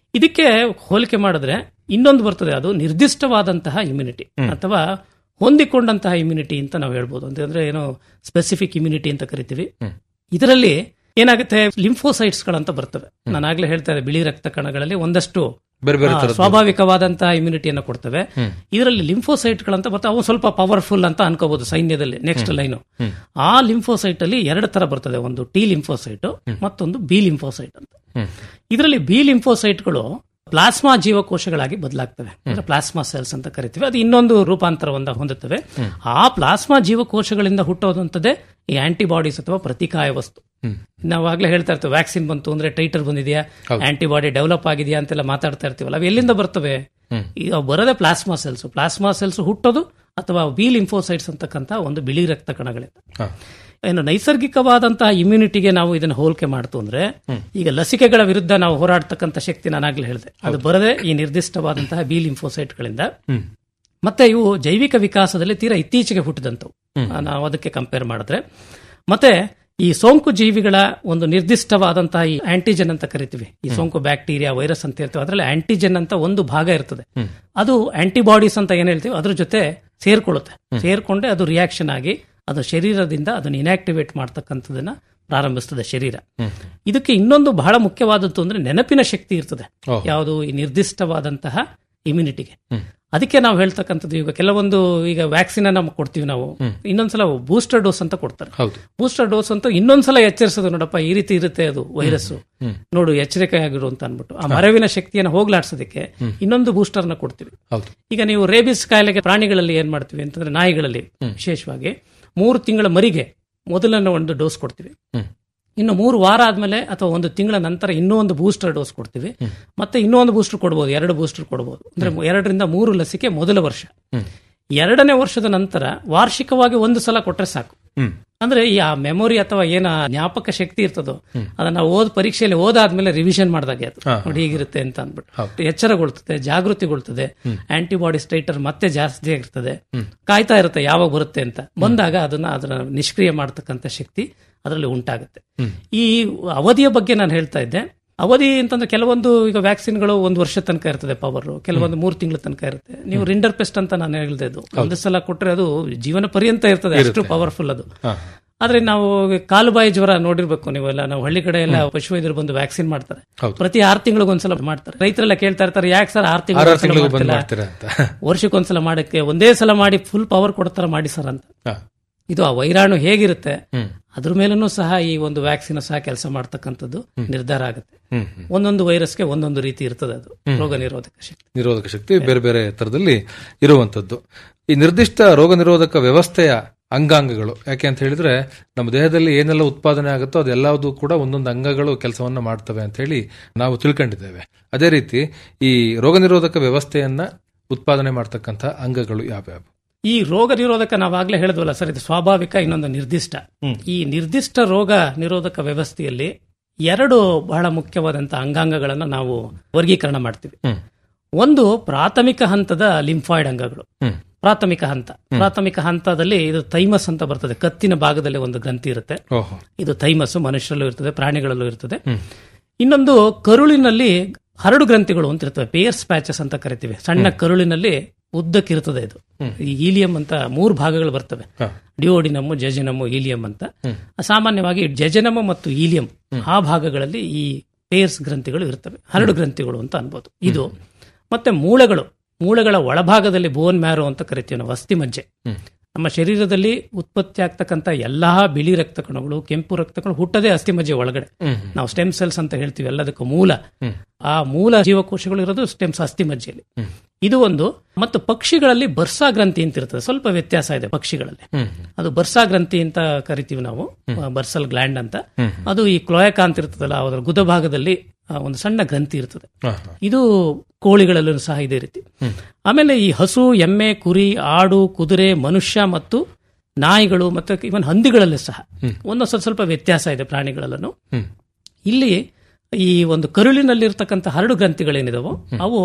ಇದಕ್ಕೆ ಹೋಲಿಕೆ ಮಾಡಿದ್ರೆ ಇನ್ನೊಂದು ಬರ್ತದೆ ಅದು ನಿರ್ದಿಷ್ಟವಾದಂತಹ ಇಮ್ಯುನಿಟಿ ಅಥವಾ ಹೊಂದಿಕೊಂಡಂತಹ ಇಮ್ಯುನಿಟಿ ಅಂತ ನಾವು ಹೇಳ್ಬೋದು ಅಂತಂದ್ರೆ ಏನೋ ಸ್ಪೆಸಿಫಿಕ್ ಇಮ್ಯುನಿಟಿ ಅಂತ ಕರಿತೀವಿ ಇದರಲ್ಲಿ ಏನಾಗುತ್ತೆ ಲಿಂಫೋಸೈಟ್ಸ್ ಗಳಂತ ಬರ್ತವೆ ನಾನು ಆಗ್ಲೇ ಹೇಳ್ತಾ ಇದ್ದೆ ಬಿಳಿ ರಕ್ತ ಕಣಗಳಲ್ಲಿ ಒಂದಷ್ಟು ಬೇರೆ ಬೇರೆ ಆ, ಥರದ್ದು. ಸ್ವಾಭಾವಿಕವಾದಂತಹ ಇಮ್ಯುನಿಟಿಯನ್ನು ಕೊಡ್ತವೆ ಹ್ಮ್. ಇದರಲ್ಲಿ ಲಿಂಫೋಸೈಟ್ ಗಳಂತ ಬರ್ತವೆ ಅವು ಸ್ವಲ್ಪ ಪವರ್ಫುಲ್ ಅಂತ ಅನ್ಕೋಬಹುದು ಸೈನ್ಯದಲ್ಲಿ ನೆಕ್ಸ್ಟ್ ಲೈನ್ ಹ್ಮ್. ಆ ಲಿಂಫೋಸೈಟ್ ಅಲ್ಲಿ ಎರಡು ತರ ಬರ್ತದೆ ಒಂದು ಟಿ ಲಿಂಫೋಸೈಟ್ ಮತ್ತೊಂದು ಬಿ ಲಿಂಫೋಸೈಟ್ ಅಂತ ಹ್ಮ್. ಇದರಲ್ಲಿ ಬಿ ಲಿಂಫೋಸೈಟ್ಗಳು ಪ್ಲಾಸ್ಮಾ ಜೀವಕೋಶಗಳಾಗಿ ಬದಲಾಗ್ತವೆ ಅಂದ್ರೆ ಪ್ಲಾಸ್ಮಾ ಸೆಲ್ಸ್ ಅಂತ ಕರಿತೀವಿ ಅದು ಇನ್ನೊಂದು ರೂಪಾಂತರವನ್ನ ಹೊಂದುತ್ತವೆ ಆ ಪ್ಲಾಸ್ಮಾ ಜೀವಕೋಶಗಳಿಂದ ಹುಟ್ಟೋದಂಥದ್ದೇ ಈ ಆಂಟಿಬಾಡೀಸ್ ಅಥವಾ ಪ್ರತಿಕಾಯ ವಸ್ತು ಹ್ಮ್. ನಾವು ಆಗ್ಲೇ ಹೇಳ್ತಾ ಇರ್ತೇವೆ ವ್ಯಾಕ್ಸಿನ್ ಬಂತು ಅಂದ್ರೆ ಟೈಟರ್ ಬಂದಿದೆಯಾ ಹೌದು. ಆಂಟಿಬಾಡಿ ಡೆವಲಪ್ ಆಗಿದೆಯಾ ಅಂತೆಲ್ಲ ಮಾತಾಡ್ತಾ ಇರ್ತೀವಲ್ಲ ಅವು ಎಲ್ಲಿಂದ ಬರ್ತವೆ ಹ್ಮ್. ಈಗ ಬರೋದೇ ಪ್ಲಾಸ್ಮಾ ಸೆಲ್ಸ್ ಪ್ಲಾಸ್ಮಾ ಸೆಲ್ಸ್ ಹುಟ್ಟೋದು ಅಥವಾ ಬಿ ಲಿಂಫೋಸೈಟ್ಸ್ ಅಂತಕ್ಕಂಥ ಒಂದು ಬಿಳಿ ರಕ್ತ ಕಣಗಳಿಂದ ಹಾ. ಏನು ನೈಸರ್ಗಿಕವಾದಂತಹ ಇಮ್ಯುನಿಟಿಗೆ ನಾವು ಇದನ್ನು ಹೋಲಿಕೆ ಮಾಡ್ತು ಅಂದ್ರೆ ಈಗ ಲಸಿಕೆಗಳ ವಿರುದ್ಧ ನಾವು ಹೋರಾಡ್ತಕ್ಕಂಥ ಶಕ್ತಿ ನಾನಾಗ್ಲೇ ಹೇಳಿದೆ ಅದು ಬರದೆ ಈ ನಿರ್ದಿಷ್ಟವಾದಂತಹ ಬಿ ಲಿಂಫೋಸೈಟ್ಗಳಿಂದ ಹ್ಮ್. ಮತ್ತೆ ಇವು ಜೈವಿಕ ವಿಕಾಸದಲ್ಲಿ ತೀರಾ ಇತ್ತೀಚೆಗೆ ಹುಟ್ಟಿದಂಥವು ಹ್ಮ್. ಆ, ನಾವು ಅದಕ್ಕೆ ಕಂಪೇರ್ ಮಾಡಿದ್ರೆ ಮತ್ತೆ ಈ ಸೋಂಕು ಜೀವಿಗಳ ಒಂದು ನಿರ್ದಿಷ್ಟವಾದಂತಹ ಈ ಆಂಟಿಜೆನ್ ಅಂತ ಕರಿತೀವಿ ಈ ಸೋಂಕು ಬ್ಯಾಕ್ಟೀರಿಯಾ ವೈರಸ್ ಅಂತ ಇರ್ತವೆ ಅದರಲ್ಲಿ ಆಂಟಿಜೆನ್ ಅಂತ ಒಂದು ಭಾಗ ಇರ್ತದೆ ಹ್ಮ್. ಅದು ಆಂಟಿಬಾಡೀಸ್ ಅಂತ ಏನ್ ಹೇಳ್ತೀವಿ ಅದ್ರ ಜೊತೆ ಸೇರ್ಕೊಳ್ಳುತ್ತೆ ಸೇರ್ಕೊಂಡೆ ಅದು ರಿಯಾಕ್ಷನ್ ಆಗಿ ಅದು ಶರೀರದಿಂದ ಅದನ್ನು ಇನ್ಆಕ್ಟಿವೇಟ್ ಮಾಡ್ತಕ್ಕಂಥದನ್ನ ಪ್ರಾರಂಭಿಸ್ತದೆ ಶರೀರ ಹ್ಮ್. ಇದಕ್ಕೆ ಇನ್ನೊಂದು ಬಹಳ ಮುಖ್ಯವಾದದ್ದು ಅಂದ್ರೆ ನೆನಪಿನ ಶಕ್ತಿ ಇರ್ತದೆ ಓಹೋ. ಯಾವುದು ಈ ನಿರ್ದಿಷ್ಟವಾದಂತಹ ಇಮ್ಯುನಿಟಿಗೆ ಹ್ಮ್. ಅದಕ್ಕೆ ನಾವು ಹೇಳ್ತಕ್ಕಂಥದ್ದು ಈಗ ಕೆಲವೊಂದು ಈಗ ವ್ಯಾಕ್ಸಿನ್ ನಾವು ಕೊಡ್ತೀವಿ ನಾವು ಹ್ಮ್. ಇನ್ನೊಂದ್ಸಲ ಬೂಸ್ಟರ್ ಡೋಸ್ ಅಂತ ಕೊಡ್ತಾರೆ ಹೌದು ಬೂಸ್ಟರ್ ಡೋಸ್ ಅಂತ ಇನ್ನೊಂದ್ಸಲ ಎಚ್ಚರಿಸೋದು ನೋಡಪ್ಪ ಈ ರೀತಿ ಇರುತ್ತೆ ಅದು ವೈರಸ್ ಹ್ಮ್. ನೋಡು ಎಚ್ಚರಿಕೆ ಆಗಿರು ಅಂತ ಅನ್ಬಿಟ್ಟು ಆ ಮರವಿನ ಶಕ್ತಿಯನ್ನು ಹೋಗ್ಲಾಡ್ಸೋದಕ್ಕೆ ಹ್ಮ್. ಇನ್ನೊಂದು ಬೂಸ್ಟರ್ನ ಕೊಡ್ತೀವಿ ಹೌದು ಈಗ ನೀವು ರೇಬಿಸ್ ಕಾಯಿಲೆಗೆ ಪ್ರಾಣಿಗಳಲ್ಲಿ ಏನ್ ಮಾಡ್ತೀವಿ ಅಂತಂದ್ರೆ ನಾಯಿಗಳಲ್ಲಿ ಹ್ಮ್. ವಿಶೇಷವಾಗಿ ಮೂರು ತಿಂಗಳ ಮರಿಗೆ ಮೊದಲನೇ ಒಂದು ಡೋಸ್ ಕೊಡ್ತೀವಿ ಹ್ಮ್. ಇನ್ನು ಮೂರು ವಾರ ಆದ್ಮೇಲೆ ಅಥವಾ ಒಂದು ತಿಂಗಳ ನಂತರ ಇನ್ನೂ ಒಂದು ಬೂಸ್ಟರ್ ಡೋಸ್ ಕೊಡ್ತೀವಿ ಹ್ಮ್. ಮತ್ತೆ ಇನ್ನೂ ಒಂದು ಬೂಸ್ಟರ್ ಕೊಡ್ಬೋದು ಎರಡು ಬೂಸ್ಟರ್ ಕೊಡ್ಬೋದು ಅಂದ್ರೆ ಎರಡರಿಂದ ಮೂರು ಲಸಿಕೆ ಮೊದಲ ವರ್ಷ ಹ್ಮ್. ಎರಡನೇ ವರ್ಷದ ನಂತರ ವಾರ್ಷಿಕವಾಗಿ ಒಂದು ಸಲ ಕೊಟ್ರೆ ಸಾಕು ಹ್ಮ್. ಅಂದ್ರೆ ಈ ಆ ಮೆಮೊರಿ ಅಥವಾ ಏನ ಜ್ಞಾಪಕ ಶಕ್ತಿ ಇರ್ತದೋ ಹ್ಮ್. ಅದನ್ನ ಓದ್ ಪರೀಕ್ಷೆಯಲ್ಲಿ ಓದಾದ್ಮೇಲೆ ರಿವಿಷನ್ ಮಾಡಿದಾಗೆ ಅದು ಹಾ, ನೋಡಿ ಹೀಗಿರುತ್ತೆ ಅಂತ ಅಂದ್ಬಿಟ್ಟು ಹೌದು. ಎಚ್ಚರಗೊಳ್ತದೆ ಜಾಗೃತಿಗೊಳ್ತದೆ ಹ್ಮ್. ಆಂಟಿಬಾಡಿ ಸ್ಟೈಟರ್ ಮತ್ತೆ ಜಾಸ್ತಿ ಆಗಿರ್ತದೆ ಹ್ಮ್. ಕಾಯ್ತಾ ಇರುತ್ತೆ ಯಾವಾಗ ಬರುತ್ತೆ ಅಂತ ಬಂದಾಗ ಅದನ್ನ ಅದನ್ನ ನಿಷ್ಕ್ರಿಯ ಮಾಡತಕ್ಕಂಥ ಶಕ್ತಿ ಅದರಲ್ಲಿ ಉಂಟಾಗುತ್ತೆ ಹ್ಮ್. ಈ ಅವಧಿಯ ಬಗ್ಗೆ ನಾನು ಹೇಳ್ತಾ ಇದ್ದೆ ಅವಧಿ ಅಂತಂದ್ರೆ ಕೆಲವೊಂದು ಈಗ ವ್ಯಾಕ್ಸಿನ್ಗಳು ಒಂದು ವರ್ಷ ತನಕ ಇರ್ತದೆ ಪವರ್ ಕೆಲವೊಂದು ಮೂರು ತಿಂಗಳ ತನಕ ಇರುತ್ತೆ ನೀವು ರಿಂಡರ್ ಪೆಸ್ಟ್ ಅಂತ ನಾನು ಹೇಳಿದೆ ಅದು ಒಂದು ಸಲ ಕೊಟ್ರೆ ಅದು ಜೀವನ ಪರ್ಯಂತ ಇರ್ತದೆ ಅಷ್ಟು ಇರುತ್ತೆ. ಪವರ್ಫುಲ್ ಅದು ಹಾ. ಆದ್ರೆ ನಾವು ಕಾಲುಬಾಯಿ ಜ್ವರ ನೋಡಿರ್ಬೇಕು ನೀವೆಲ್ಲ ನಾವು ಹಳ್ಳಿ ಕಡೆ ಎಲ್ಲ ಪಶುವೈದ್ಯರು ಬಂದು ವ್ಯಾಕ್ಸಿನ್ ಮಾಡ್ತಾರೆ ಹೌದು. ಪ್ರತಿ ಆರು ತಿಂಗಳಿಗೊಂದ್ಸಲ ಮಾಡ್ತಾರೆ ರೈತರೆಲ್ಲ ಕೇಳ್ತಾ ಇರ್ತಾರೆ ಯಾಕೆ ಸರ್ ಆರು ಆರಾರು ತಿಂಗಳು ತಿಂಗಳಿಗೆ ಬಂದ್ ಮಾಡ್ತೀರಾ ಅಂತ ವರ್ಷಕ್ಕೊಂದ್ಸಲ ಮಾಡಕ್ಕೆ ಒಂದೇ ಸಲ ಮಾಡಿ ಫುಲ್ ಪವರ್ ಕೊಡ್ತಾರ ಮಾಡಿ ಸರ್ ಅಂತ ಹಾ. ಇದು ಆ ವೈರಾಣು ಹೇಗಿರುತ್ತೆ ಹ್ಮ್. ಅದ್ರ ಮೇಲೂ ಸಹ ಈ ಒಂದು ವ್ಯಾಕ್ಸಿನ್ ಸಹ ಕೆಲಸ ಮಾಡ್ತಕ್ಕಂಥದ್ದು ನಿರ್ಧಾರ ಆಗುತ್ತೆ ಹ್ಮ್. ಹ್ಮ್. ಒಂದೊಂದು ವೈರಸ್ಗೆ ಒಂದೊಂದು ರೀತಿ ಇರ್ತದೆ ಅದು ಹ್ಮ್. ರೋಗ ನಿರೋಧಕ ಶಕ್ತಿ ನಿರೋಧಕ ಶಕ್ತಿ ಬೇರೆ ಬೇರೆ ತರದಲ್ಲಿ ಇರುವಂತದ್ದು ಈ ನಿರ್ದಿಷ್ಟ ರೋಗ ನಿರೋಧಕ ವ್ಯವಸ್ಥೆಯ ಅಂಗಾಂಗಗಳು ಯಾಕೆ ಅಂತ ಹೇಳಿದ್ರೆ ನಮ್ಮ ದೇಹದಲ್ಲಿ ಏನೆಲ್ಲ ಉತ್ಪಾದನೆ ಆಗುತ್ತೋ ಅದೆಲ್ಲದೂ ಕೂಡ ಒಂದೊಂದು ಅಂಗಗಳು ಕೆಲಸವನ್ನ ಮಾಡ್ತವೆ ಅಂತ ಹೇಳಿ ನಾವು ತಿಳ್ಕೊಂಡಿದ್ದೇವೆ ಅದೇ ರೀತಿ ಈ ರೋಗ ನಿರೋಧಕ ವ್ಯವಸ್ಥೆಯನ್ನ ಉತ್ಪಾದನೆ ಮಾಡ್ತಕ್ಕಂಥ ಅಂಗಗಳು ಯಾವ್ಯಾವು ಈ ರೋಗ ನಿರೋಧಕ ನಾವಾಗ್ಲೇ ಹೇಳಿದ್ವಲ್ಲ ಸರ್ ಇದು ಸ್ವಾಭಾವಿಕ ಇನ್ನೊಂದು ನಿರ್ದಿಷ್ಟ ಹ್ಮ್. ಈ ನಿರ್ದಿಷ್ಟ ರೋಗ ನಿರೋಧಕ ವ್ಯವಸ್ಥೆಯಲ್ಲಿ ಎರಡು ಬಹಳ ಮುಖ್ಯವಾದಂತಹ ಅಂಗಾಂಗಗಳನ್ನ ನಾವು ವರ್ಗೀಕರಣ ಮಾಡ್ತೀವಿ ಹ್ಮ್. ಒಂದು ಪ್ರಾಥಮಿಕ ಹಂತದ ಲಿಂಫಾಯ್ಡ್ ಅಂಗಗಳು ಹ್ಮ್. ಪ್ರಾಥಮಿಕ ಹಂತ ಪ್ರಾಥಮಿಕ ಹಂತದಲ್ಲಿ ಇದು ಥೈಮಸ್ ಅಂತ ಬರ್ತದೆ ಕತ್ತಿನ ಭಾಗದಲ್ಲಿ ಒಂದು ಗ್ರಂಥಿ ಇರುತ್ತೆ ಓಹೋ ಇದು ಥೈಮಸ್ ಮನುಷ್ಯರಲ್ಲೂ ಇರ್ತದೆ ಪ್ರಾಣಿಗಳಲ್ಲೂ ಇರ್ತದೆ ಹ್ಮ್. ಇನ್ನೊಂದು ಕರುಳಿನಲ್ಲಿ ಹರಡು ಗ್ರಂಥಿಗಳು ಅಂತ ಇರ್ತವೆ ಪೇಯರ್ಸ್ ಪ್ಯಾಚಸ್ ಅಂತ ಕರಿತೀವಿ ಸಣ್ಣ ಕರುಳಿನಲ್ಲಿ ಉದ್ದಕ್ಕಿರ್ತದೆ ಇದು ಹ್ಮ್. ಈ ಈಲಿಯಂ ಅಂತ ಮೂರು ಭಾಗಗಳು ಬರ್ತವೆ ಹಾ. ಡಿಯೋಡಿನಮ್ ಜೆಜನಮ್ ಈಲಿಯಂ ಅಂತ ಹ್ಮ್. ಸಾಮಾನ್ಯವಾಗಿ ಜೆಜನಮ್ ಮತ್ತು ಈಲಿಯಂ ಆ ಭಾಗಗಳಲ್ಲಿ ಈ ಪೇಯರ್ಸ್ ಗ್ರಂಥಿಗಳು ಇರ್ತವೆ ಹರಡು ಗ್ರಂಥಿಗಳು ಅಂತ ಅನ್ಬೋದು ಇದು ಮತ್ತೆ ಮೂಳೆಗಳು ಮೂಳೆಗಳ ಒಳಭಾಗದಲ್ಲಿ ಬೋನ್ ಮ್ಯಾರೋ ಅಂತ ಕರಿತೀವಿ ನಾವು ಅಸ್ಥಿ ಮಜ್ಜೆ ಹ್ಮ್. ನಮ್ಮ ಶರೀರದಲ್ಲಿ ಉತ್ಪತ್ತಿ ಆಗ್ತಕ್ಕಂಥ ಎಲ್ಲಾ ಬಿಳಿ ರಕ್ತ ಕಣಗಳು ಕೆಂಪು ರಕ್ತ ಕಣಗಳು ಹುಟ್ಟದೇ ಅಸ್ಥಿ ಮಜ್ಜೆ ಒಳಗಡೆ ಹ್ಮ್. ನಾವು ಸ್ಟೆಮ್ ಸೆಲ್ಸ್ ಅಂತ ಹೇಳ್ತೀವಿ ಎಲ್ಲದಕ್ಕೂ ಮೂಲ ಹ್ಮ್. ಆ ಮೂಲ ಜೀವಕೋಶಗಳು ಇರೋದು ಸ್ಟೆಮ್ಸ್ ಅಸ್ಥಿ ಮಜ್ಜೆಯಲ್ಲಿ ಹ್ಮ್. ಇದು ಒಂದು ಮತ್ತು ಪಕ್ಷಿಗಳಲ್ಲಿ ಬರ್ಸಾ ಗ್ರಂಥಿ ಅಂತ ಇರ್ತದೆ ಸ್ವಲ್ಪ ವ್ಯತ್ಯಾಸ ಇದೆ ಪಕ್ಷಿಗಳಲ್ಲಿ ಹ್ಮ್. ಅದು ಬರ್ಸಾ ಗ್ರಂಥಿ ಅಂತ ಕರಿತೀವಿ ನಾವು ಬರ್ಸಲ್ ಗ್ಲ್ಯಾಂಡ್ ಅಂತ ಹ್ಮ್. ಅದು ಈ ಕ್ಲೋಯಕ ಅಂತ ಇರ್ತದಲ್ಲ ಅದರ ಗುದ ಭಾಗದಲ್ಲಿ ಆ, ಒಂದು ಸಣ್ಣ ಗ್ರಂಥಿ ಇರ್ತದೆ ಹಾ, ಹಾ. ಇದು ಕೋಳಿಗಳಲ್ಲೂ ಸಹ ಇದೇ ರೀತಿ ಹ್ಮ್. ಆಮೇಲೆ ಈ ಹಸು ಎಮ್ಮೆ ಕುರಿ ಆಡು ಕುದುರೆ ಮನುಷ್ಯ ಮತ್ತು ನಾಯಿಗಳು ಮತ್ತು ಇವನ್ ಹಂದಿಗಳಲ್ಲೂ ಸಹ ಹ್ಮ್. ಒಂದೊಂದು ಸ್ವಲ್ಪ ಸ್ವಲ್ಪ ವ್ಯತ್ಯಾಸ ಇದೆ ಪ್ರಾಣಿಗಳಲ್ಲೂ ಹ್ಮ್. ಇಲ್ಲಿ ಈ ಒಂದು ಕರುಳಿನಲ್ಲಿರ್ತಕ್ಕಂಥ ಹರಡು ಗ್ರಂಥಿಗಳೇನಿದಾವೋ ಅವು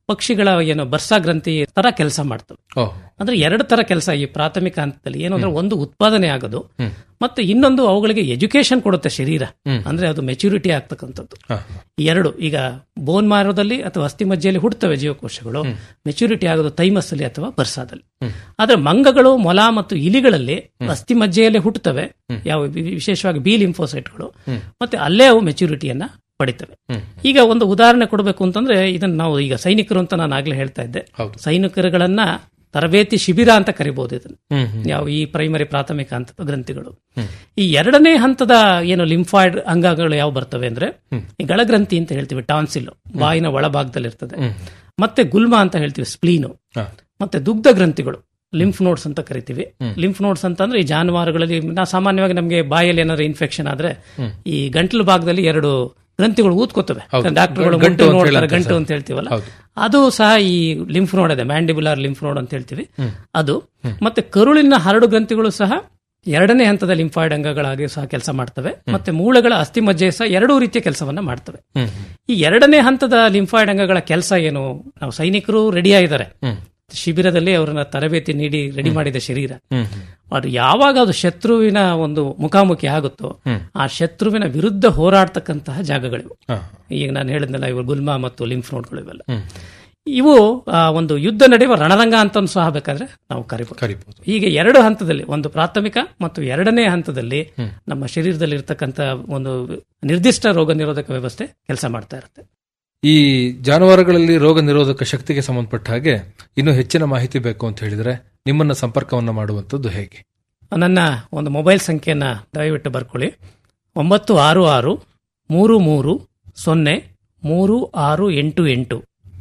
ಪಕ್ಷಿಗಳ ಏನು ಬರ್ಸಾ ಗ್ರಂಥಿ ತರ ಕೆಲಸ ಮಾಡ್ತವೆ ಓಹ್. ಅಂದ್ರೆ ಎರಡು ತರ ಕೆಲಸ ಈ ಪ್ರಾಥಮಿಕ ಹಂತದಲ್ಲಿ ಏನು ಅಂದ್ರೆ ಹ್ಮ್. ಒಂದು ಉತ್ಪಾದನೆ ಆಗೋದು ಹ್ಮ್. ಮತ್ತೆ ಇನ್ನೊಂದು ಅವುಗಳಿಗೆ ಎಜುಕೇಶನ್ ಕೊಡುತ್ತೆ ಶರೀರ ಹ್ಮ್. ಅಂದ್ರೆ ಅದು ಮೆಚುರಿಟಿ ಆಗ್ತಕ್ಕಂಥದ್ದು ಹ. ಈ ಎರಡು ಈಗ ಬೋನ್ ಮಾರೋದಲ್ಲಿ ಅಥವಾ ಅಸ್ಥಿ ಮಜ್ಜೆಯಲ್ಲಿ ಹುಟ್ಟುತ್ತವೆ ಜೀವಕೋಶಗಳು ಮೆಚುರಿಟಿ ಆಗೋದು ತೈಮಸ್ಸಲ್ಲಿ ಅಥವಾ ಬರ್ಸಾದಲ್ಲಿ ಹ್ಮ್. ಆದ್ರೆ ಮಂಗಗಳು ಮೊಲ ಮತ್ತು ಇಲಿಗಳಲ್ಲಿ ಹ್ಮ್. ಅಸ್ಥಿ ಮಜ್ಜೆಯಲ್ಲೇ ಹುಟ್ಟುತ್ತವೆ ಹ್ಮ್. ಯಾವ ವಿ- ವಿಶೇಷವಾಗಿ ಬಿ ಲಿಂಫೋಸೈಟ್ಗಳು ಹ್ಮ್. ಮತ್ತೆ ಅಲ್ಲೇ ಅವು ಮೆಚುರಿಟಿಯನ್ನ ಪಡಿತವೆ ಹ್ಮ್. ಈಗ ಒಂದು ಉದಾಹರಣೆ ಕೊಡಬೇಕು ಅಂತಂದ್ರೆ ಇದನ್ನ ನಾವು ಈಗ ಸೈನಿಕರು ಅಂತ ನಾನು ಆಗ್ಲೇ ಹೇಳ್ತಾ ಇದ್ದೆ ಹೌದು. ಸೈನಿಕರುಗಳನ್ನ ತರಬೇತಿ ಶಿಬಿರ ಅಂತ ಕರಿಬಹುದು ಇದನ್ನ ಹ್ಮ್, ಹ್ಮ್. ಯಾವ ಈ ಪ್ರೈಮರಿ ಪ್ರಾಥಮಿಕ ಹಂತದ ಗ್ರಂಥಿಗಳು ಹ್ಮ್. ಈ ಎರಡನೇ ಹಂತದ ಏನು ಲಿಂಫಾಯ್ಡ್ ಅಂಗಗಳು ಯಾವ ಬರ್ತವೆ ಅಂದ್ರೆ ಹ್ಮ್. ಈ ಗಳಗ್ರಂಥಿ ಅಂತ ಹೇಳ್ತೀವಿ ಟಾನ್ಸಿಲ್ ಬಾಯಿನ ಒಳಭಾಗದಲ್ಲಿ ಇರ್ತದೆ ಹ್ಮ್. ಮತ್ತೆ ಗುಲ್ಮ ಅಂತ ಹೇಳ್ತೀವಿ ಸ್ಪ್ಲೀನು ಹ. ಮತ್ತೆ ದುಗ್ಧ ಗ್ರಂಥಿಗಳು ಲಿಂಫ್ ನೋಡ್ಸ್ ಅಂತ ಕರಿತೀವಿ ಹ್ಮ್. ಲಿಂಫ್ ನೋಡ್ಸ್ ಅಂತಂದ್ರೆ ಈ ಜಾನುವಾರುಗಳಲ್ಲಿ ನಾ ಸಾಮಾನ್ಯವಾಗಿ ನಮಗೆ ಬಾಯಲ್ಲಿ ಏನಾದ್ರು ಇನ್ಫೆಕ್ಷನ್ ಆದ್ರೆ ಹ್ಮ್. ಈ ಗಂಟಲು ಭಾಗದಲ್ಲಿ ಎರಡು ಗ್ರಂಥಿಗಳು ಊದ್ಕೋತವೆ ಹೌದು. ಡಾಕ್ಟರ್ಗಳು ಗಂಟು ಅಂತ ನೋಡ್ತಾರೆ ಹೇಳಂತೆ ಗಂಟು ಸರ್. ಅಂತ ಹೇಳ್ತೀವಲ್ಲ ಹೌದು. ಅದು ಸಹ ಈ ಲಿಂಫ್ ನೋಡ್ ಇದೆ ಮ್ಯಾಂಡಿಬುಲಾರ್ ಲಿಂಫ್ ನೋಡ್ ಅಂತ ಹೇಳ್ತೀವಿ ಹ್ಮ್. ಅದು ಮತ್ತೆ ಕರುಳಿನ ಹರಡು ಗ್ರಂಥಿಗಳು ಸಹ ಎರಡನೇ ಹಂತದ ಲಿಂಫಾಯ್ಡ್ ಅಂಗಗಳಾಗಿ ಸಹ ಕೆಲಸ ಮಾಡ್ತವೆ ಮತ್ತೆ ಮೂಳೆಗಳ ಅಸ್ಥಿ ಮಜ್ಜೆ ಸಹ ಎರಡೂ ರೀತಿಯ ಕೆಲಸವನ್ನ ಮಾಡ್ತವೆ ಹ್ಮ್. ಈ ಎರಡನೇ ಹಂತದ ಲಿಂಫಾಯ್ಡ್ ಅಂಗಗಳ ಕೆಲಸ ಏನು ನಾವು ಸೈನಿಕರು ರೆಡಿ ಆಗಿದ್ದಾರೆ ಹ್ಮ್. ಶಿಬಿರದಲ್ಲಿ ಅವರನ್ನ ತರಬೇತಿ ನೀಡಿ ರೆಡಿ ಮಾಡಿದ ಶರೀರ ಹ್ಮ್. ಅದು ಯಾವಾಗ ಅದು ಶತ್ರುವಿನ ಒಂದು ಮುಖಾಮುಖಿ ಆಗುತ್ತೋ ಹ್ಮ್. ಆ ಶತ್ರುವಿನ ವಿರುದ್ಧ ಹೋರಾಡ್ತಕ್ಕಂತಹ ಜಾಗಗಳಿವು ಹ. ಈಗ ನಾನು ಹೇಳಿದ್ನಲ್ಲ ಇವು ಗುಲ್ಮ ಮತ್ತು ಲಿಂಫ್ ನೋಡ್ಗಳು ಇವೆಲ್ಲ ಹ್ಮ್. ಇವು ಆ, ಒಂದು ಯುದ್ಧ ನಡೆಯುವ ರಣರಂಗ ಅಂತ ಸಹ ಬೇಕಾದ್ರೆ ನಾವು ಕರಿಬಹುದು ಕರಿಬಹುದು ಹೀಗೆ ಎರಡು ಹಂತದಲ್ಲಿ ಒಂದು ಪ್ರಾಥಮಿಕ ಮತ್ತು ಎರಡನೇ ಹಂತದಲ್ಲಿ ಹ್ಮ್. ನಮ್ಮ ಶರೀರದಲ್ಲಿ ಇರ್ತಕ್ಕಂಥ ಒಂದು ನಿರ್ದಿಷ್ಟ ರೋಗ ನಿರೋಧಕ ವ್ಯವಸ್ಥೆ ಕೆಲಸ ಮಾಡ್ತಾ ಇರುತ್ತೆ ಈ ಜಾನುವಾರುಗಳಲ್ಲಿ ರೋಗ ನಿರೋಧಕ ಶಕ್ತಿಗೆ ಸಂಬಂಧಪಟ್ಟ ಹಾಗೆ ಇನ್ನೂ ಹೆಚ್ಚಿನ ಮಾಹಿತಿ ಬೇಕು ಅಂತ ಹೇಳಿದ್ರೆ ನಿಮ್ಮನ್ನ ಸಂಪರ್ಕವನ್ನ ಮಾಡುವಂತದ್ದು ಹೇಗೆ ನನ್ನ ಒಂದು ಮೊಬೈಲ್ ಸಂಖ್ಯೆಯನ್ನ ದಯವಿಟ್ಟು ಬರ್ಕೊಳ್ಳಿ ಒಂಬತ್ತು ಆರು ಆರು ಮೂರು ಮೂರು ಸೊನ್ನೆ ಮೂರು ಆರು ಎಂಟು ಎಂಟು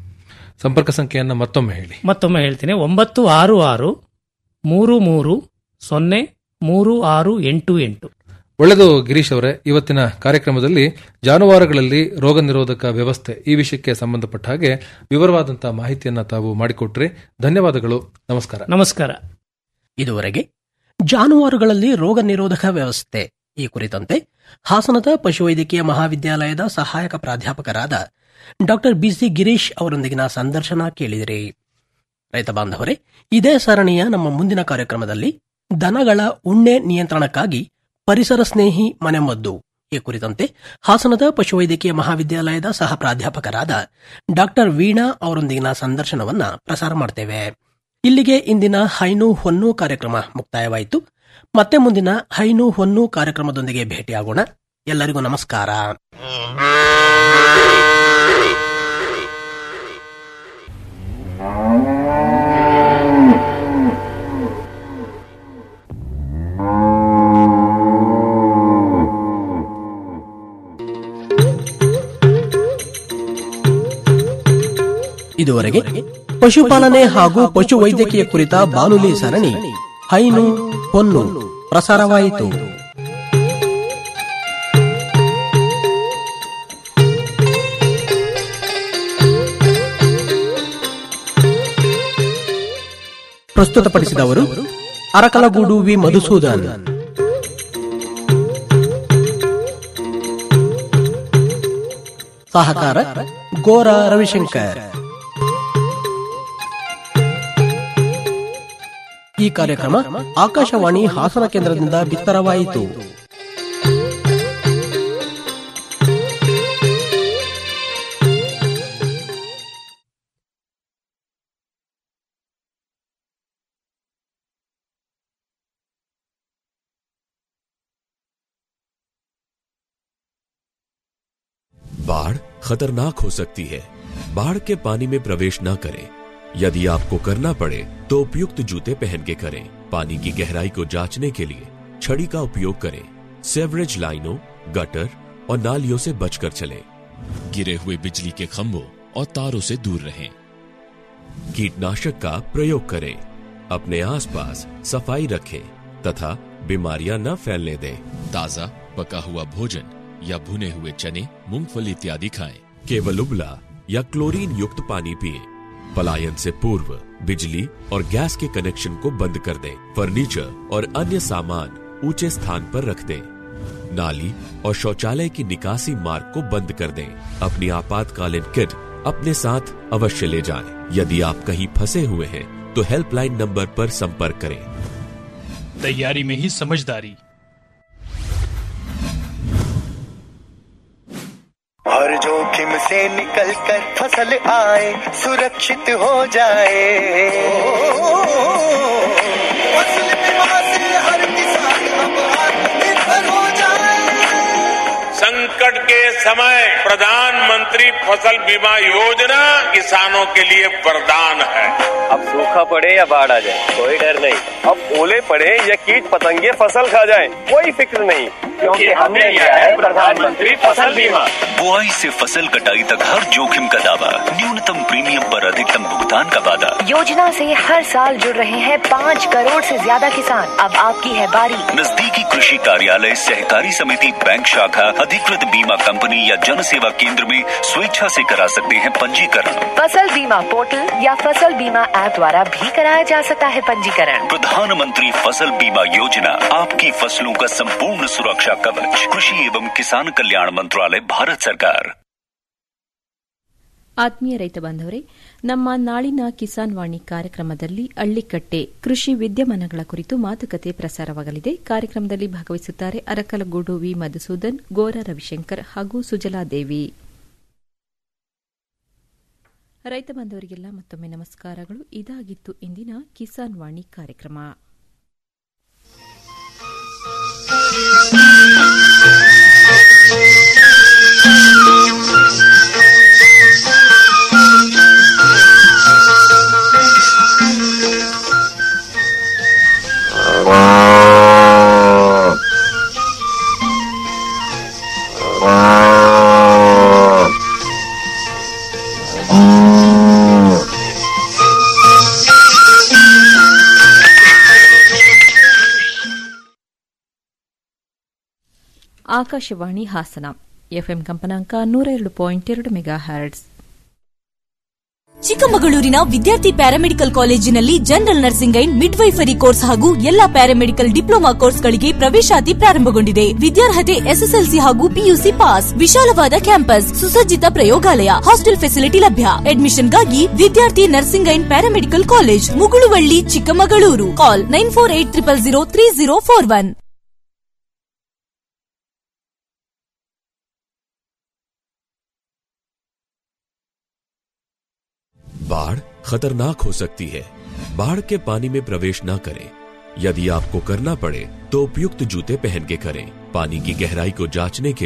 ಸಂಪರ್ಕ ಸಂಖ್ಯೆಯನ್ನ ಮತ್ತೊಮ್ಮೆ ಹೇಳಿ ಮತ್ತೊಮ್ಮೆ ಹೇಳ್ತೀನಿ ಒಂಬತ್ತು ಆರು ಆರು ಮೂರು ಮೂರು ಸೊನ್ನೆ ಮೂರು ಆರು ಎಂಟು ಎಂಟು ಒಳ್ಳೆಯದು ಗಿರೀಶ್ ಅವರೇ ಇವತ್ತಿನ ಕಾರ್ಯಕ್ರಮದಲ್ಲಿ ಜಾನುವಾರುಗಳಲ್ಲಿ ರೋಗ ನಿರೋಧಕ ವ್ಯವಸ್ಥೆ ಈ ವಿಷಯಕ್ಕೆ ಸಂಬಂಧಪಟ್ಟ ಹಾಗೆ ವಿವರವಾದಂತಹ ಮಾಹಿತಿಯನ್ನ ತಾವು ಮಾಡಿಕೊಟ್ರಿ ಧನ್ಯವಾದಗಳು ನಮಸ್ಕಾರ ನಮಸ್ಕಾರ ಇದುವರೆಗೆ ಜಾನುವಾರುಗಳಲ್ಲಿ ರೋಗ ನಿರೋಧಕ ವ್ಯವಸ್ಥೆ ಈ ಕುರಿತಂತೆ ಹಾಸನದ ಪಶುವೈದ್ಯಕೀಯ ಮಹಾವಿದ್ಯಾಲಯದ ಸಹಾಯಕ ಪ್ರಾಧ್ಯಾಪಕರಾದ ಡಾಕ್ಟರ್ ಬಿಸಿ ಗಿರೀಶ್ ಅವರೊಂದಿಗಿನ ಸಂದರ್ಶನ ಕೇಳಿದಿರಿ ರೈತ ಬಾಂಧವರೇ ಇದೇ ಸರಣಿಯ ನಮ್ಮ ಮುಂದಿನ ಕಾರ್ಯಕ್ರಮದಲ್ಲಿ ದನಗಳ ಉಣ್ಣೆ ನಿಯಂತ್ರಣಕ್ಕಾಗಿ ಪರಿಸರ ಸ್ನೇಹಿ ಮನೆಮದ್ದು ಈ ಕುರಿತಂತೆ ಹಾಸನದ ಪಶುವೈದ್ಯಕೀಯ ಮಹಾವಿದ್ಯಾಲಯದ ಸಹ ಪ್ರಾಧ್ಯಾಪಕರಾದ ಡಾಕ್ಟರ್ ವೀಣಾ ಅವರೊಂದಿಗಿನ ಸಂದರ್ಶನವನ್ನ ಪ್ರಸಾರ ಮಾಡ್ತೇವೆ ಇಲ್ಲಿಗೆ ಇಂದಿನ ಹೈನು ಹೊನ್ನು ಕಾರ್ಯಕ್ರಮ ಮುಕ್ತಾಯವಾಯಿತು ಮತ್ತೆ ಮುಂದಿನ ಹೈನು ಹೊನ್ನು ಕಾರ್ಯಕ್ರಮದೊಂದಿಗೆ ಭೇಟಿಯಾಗೋಣ ಎಲ್ಲರಿಗೂ ನಮಸ್ಕಾರ ಇದುವರೆಗೆ ಪಶುಪಾಲನೆ ಹಾಗೂ ಪಶು ವೈದ್ಯಕೀಯ ಕುರಿತ ಬಾನುಲಿ ಸರಣಿ ಹೈನು ಹೊನ್ನು ಪ್ರಸಾರವಾಯಿತು ಪ್ರಸ್ತುತಪಡಿಸಿದವರು ಅರಕಲಗೂಡು ವಿ ಮಧುಸೂದನ್ ಸಹಕಾರ ಗೋರ ರವಿಶಂಕರ್ ಈ ಕಾರ್ಯಕ್ರಮ ಆಕಾಶವಾಣಿ ಹಾಸನ ಕೇಂದ್ರದಿಂದ ಬಿತ್ತರವಾಯಿತು बाढ़ खतरनाक हो सकती है बाढ़ के पानी में प्रवेश न करें यदि आपको करना पड़े तो उपयुक्त जूते पहन के करें पानी की गहराई को जांचने के लिए छड़ी का उपयोग करें सेवरेज लाइनों गटर और नालियों से बचकर चलें गिरे हुए बिजली के खंभों और तारों से दूर रहें कीटनाशक का प्रयोग करें अपने आसपास सफाई रखें तथा बीमारियां न फैलने दें ताजा पका हुआ भोजन या भुने हुए चने मूंगफली इत्यादि खाएं केवल उबला या क्लोरीन युक्त पानी पिए पलायन से पूर्व बिजली और गैस के कनेक्शन को बंद कर दें फर्नीचर और अन्य सामान ऊंचे स्थान पर रख दें नाली और शौचालय की निकासी मार्ग को बंद कर दें अपनी आपातकालीन किट अपने साथ अवश्य ले जाएं। यदि आप कहीं फंसे हुए हैं तो हेल्पलाइन नंबर पर संपर्क करें तैयारी में ही समझदारी हर जोखिम से निकल कर फसल आए सुरक्षित हो जाए फसल बीमा से हर किसान अब आत्मनिर्भर हो जाए संकट के समय प्रधानमंत्री फसल बीमा योजना किसानों के लिए वरदान है अब सूखा पड़े या बाढ़ आ जाए कोई डर नहीं अब ओले पड़े या कीट पतंगे फसल खा जाए कोई फिक्र नहीं क्योंकि हमने लिया है प्रधानमंत्री फसल बीमा बुआई से फसल कटाई तक हर जोखिम का दावा न्यूनतम प्रीमियम पर अधिकतम भुगतान का वादा योजना से हर साल जुड़ रहे हैं पाँच करोड़ से ज्यादा किसान अब आपकी है बारी नजदीकी कृषि कार्यालय सहकारी समिति बैंक शाखा अधिकृत बीमा कंपनी या जन सेवा केंद्र में स्वेच्छा से करा सकते हैं पंजीकरण फसल बीमा पोर्टल या फसल बीमा ऐप द्वारा भी कराया जा सकता है पंजीकरण प्रधानमंत्री फसल बीमा योजना आपकी फसलों का संपूर्ण सुरक्षा कवच कृषि एवं किसान कल्याण मंत्रालय भारत सरकार ಆತ್ಮೀಯ ರೈತ ಬಾಂಧವರೇ ನಮ್ಮ ನಾಳಿನ ಕಿಸಾನ್ ವಾಣಿ ಕಾರ್ಯಕ್ರಮದಲ್ಲಿ ಅಳ್ಳಿಕಟ್ಟೆ ಕೃಷಿ ವಿದ್ಯಮಾನಗಳ ಕುರಿತು ಮಾತುಕತೆ ಪ್ರಸಾರವಾಗಲಿದೆ ಕಾರ್ಯಕ್ರಮದಲ್ಲಿ ಭಾಗವಹಿಸುತ್ತಾರೆ ಅರಕಲಗೂಡು ವಿ ಮಧುಸೂದನ್ ಗೋರ ರವಿಶಂಕರ್ ಹಾಗೂ ಸುಜಲಾ ದೇವಿ ರೈತ ಬಾಂಧವರಿಗೆಲ್ಲ ಮತ್ತೊಮ್ಮೆ ನಮಸ್ಕಾರಗಳು ಇದಾಗಿತ್ತು ಇಂದಿನ ಕಿಸಾನ್ ವಾಣಿ ಕಾರ್ಯಕ್ರಮ ಆಕಾಶವಾಣಿ ಹಾಸನ ಎಫ್ಎಂ ಕಂಪನಾಂಕ ನೂರ ಎರಡು ಪಾಯಿಂಟ್ ಎರಡು ಮೆಗಾ ಹರ್ಟ್ಸ್ ಚಿಕ್ಕಮಗಳೂರಿನ ವಿದ್ಯಾರ್ಥಿ ಪ್ಯಾರಾಮೆಡಿಕಲ್ ಕಾಲೇಜಿನಲ್ಲಿ general nursing and midwifery course ಹಾಗೂ ಎಲ್ಲಾ ಪ್ಯಾರಾಮೆಡಿಕಲ್ ಡಿಪ್ಲೊಮಾ ಕೋರ್ಸ್ಗಳಿಗೆ ಪ್ರವೇಶಾತಿ ಪ್ರಾರಂಭಗೊಂಡಿದೆ ವಿದ್ಯಾರ್ಹತೆ ಎಸ್ಎಸ್ಎಲ್ಸಿ ಹಾಗೂ ಪಿಯುಸಿ ಪಾಸ್ ವಿಶಾಲವಾದ ಕ್ಯಾಂಪಸ್ ಸುಸಜ್ಜಿತ ಪ್ರಯೋಗಾಲಯ ಹಾಸ್ಟೆಲ್ ಫೆಸಿಲಿಟಿ ಲಭ್ಯ ಅಡ್ಮಿಷನ್ಗಾಗಿ ವಿದ್ಯಾರ್ಥಿ nursing and paramedical college Muguluvalli Chikkamagaluru call nine four eight triple zero three zero four one बाढ़ खतरनाक हो सकती है बाढ़ के पानी में प्रवेश न करें यदि आपको करना पड़े तो उपयुक्त जूते पहन के करें पानी की गहराई को जांचने के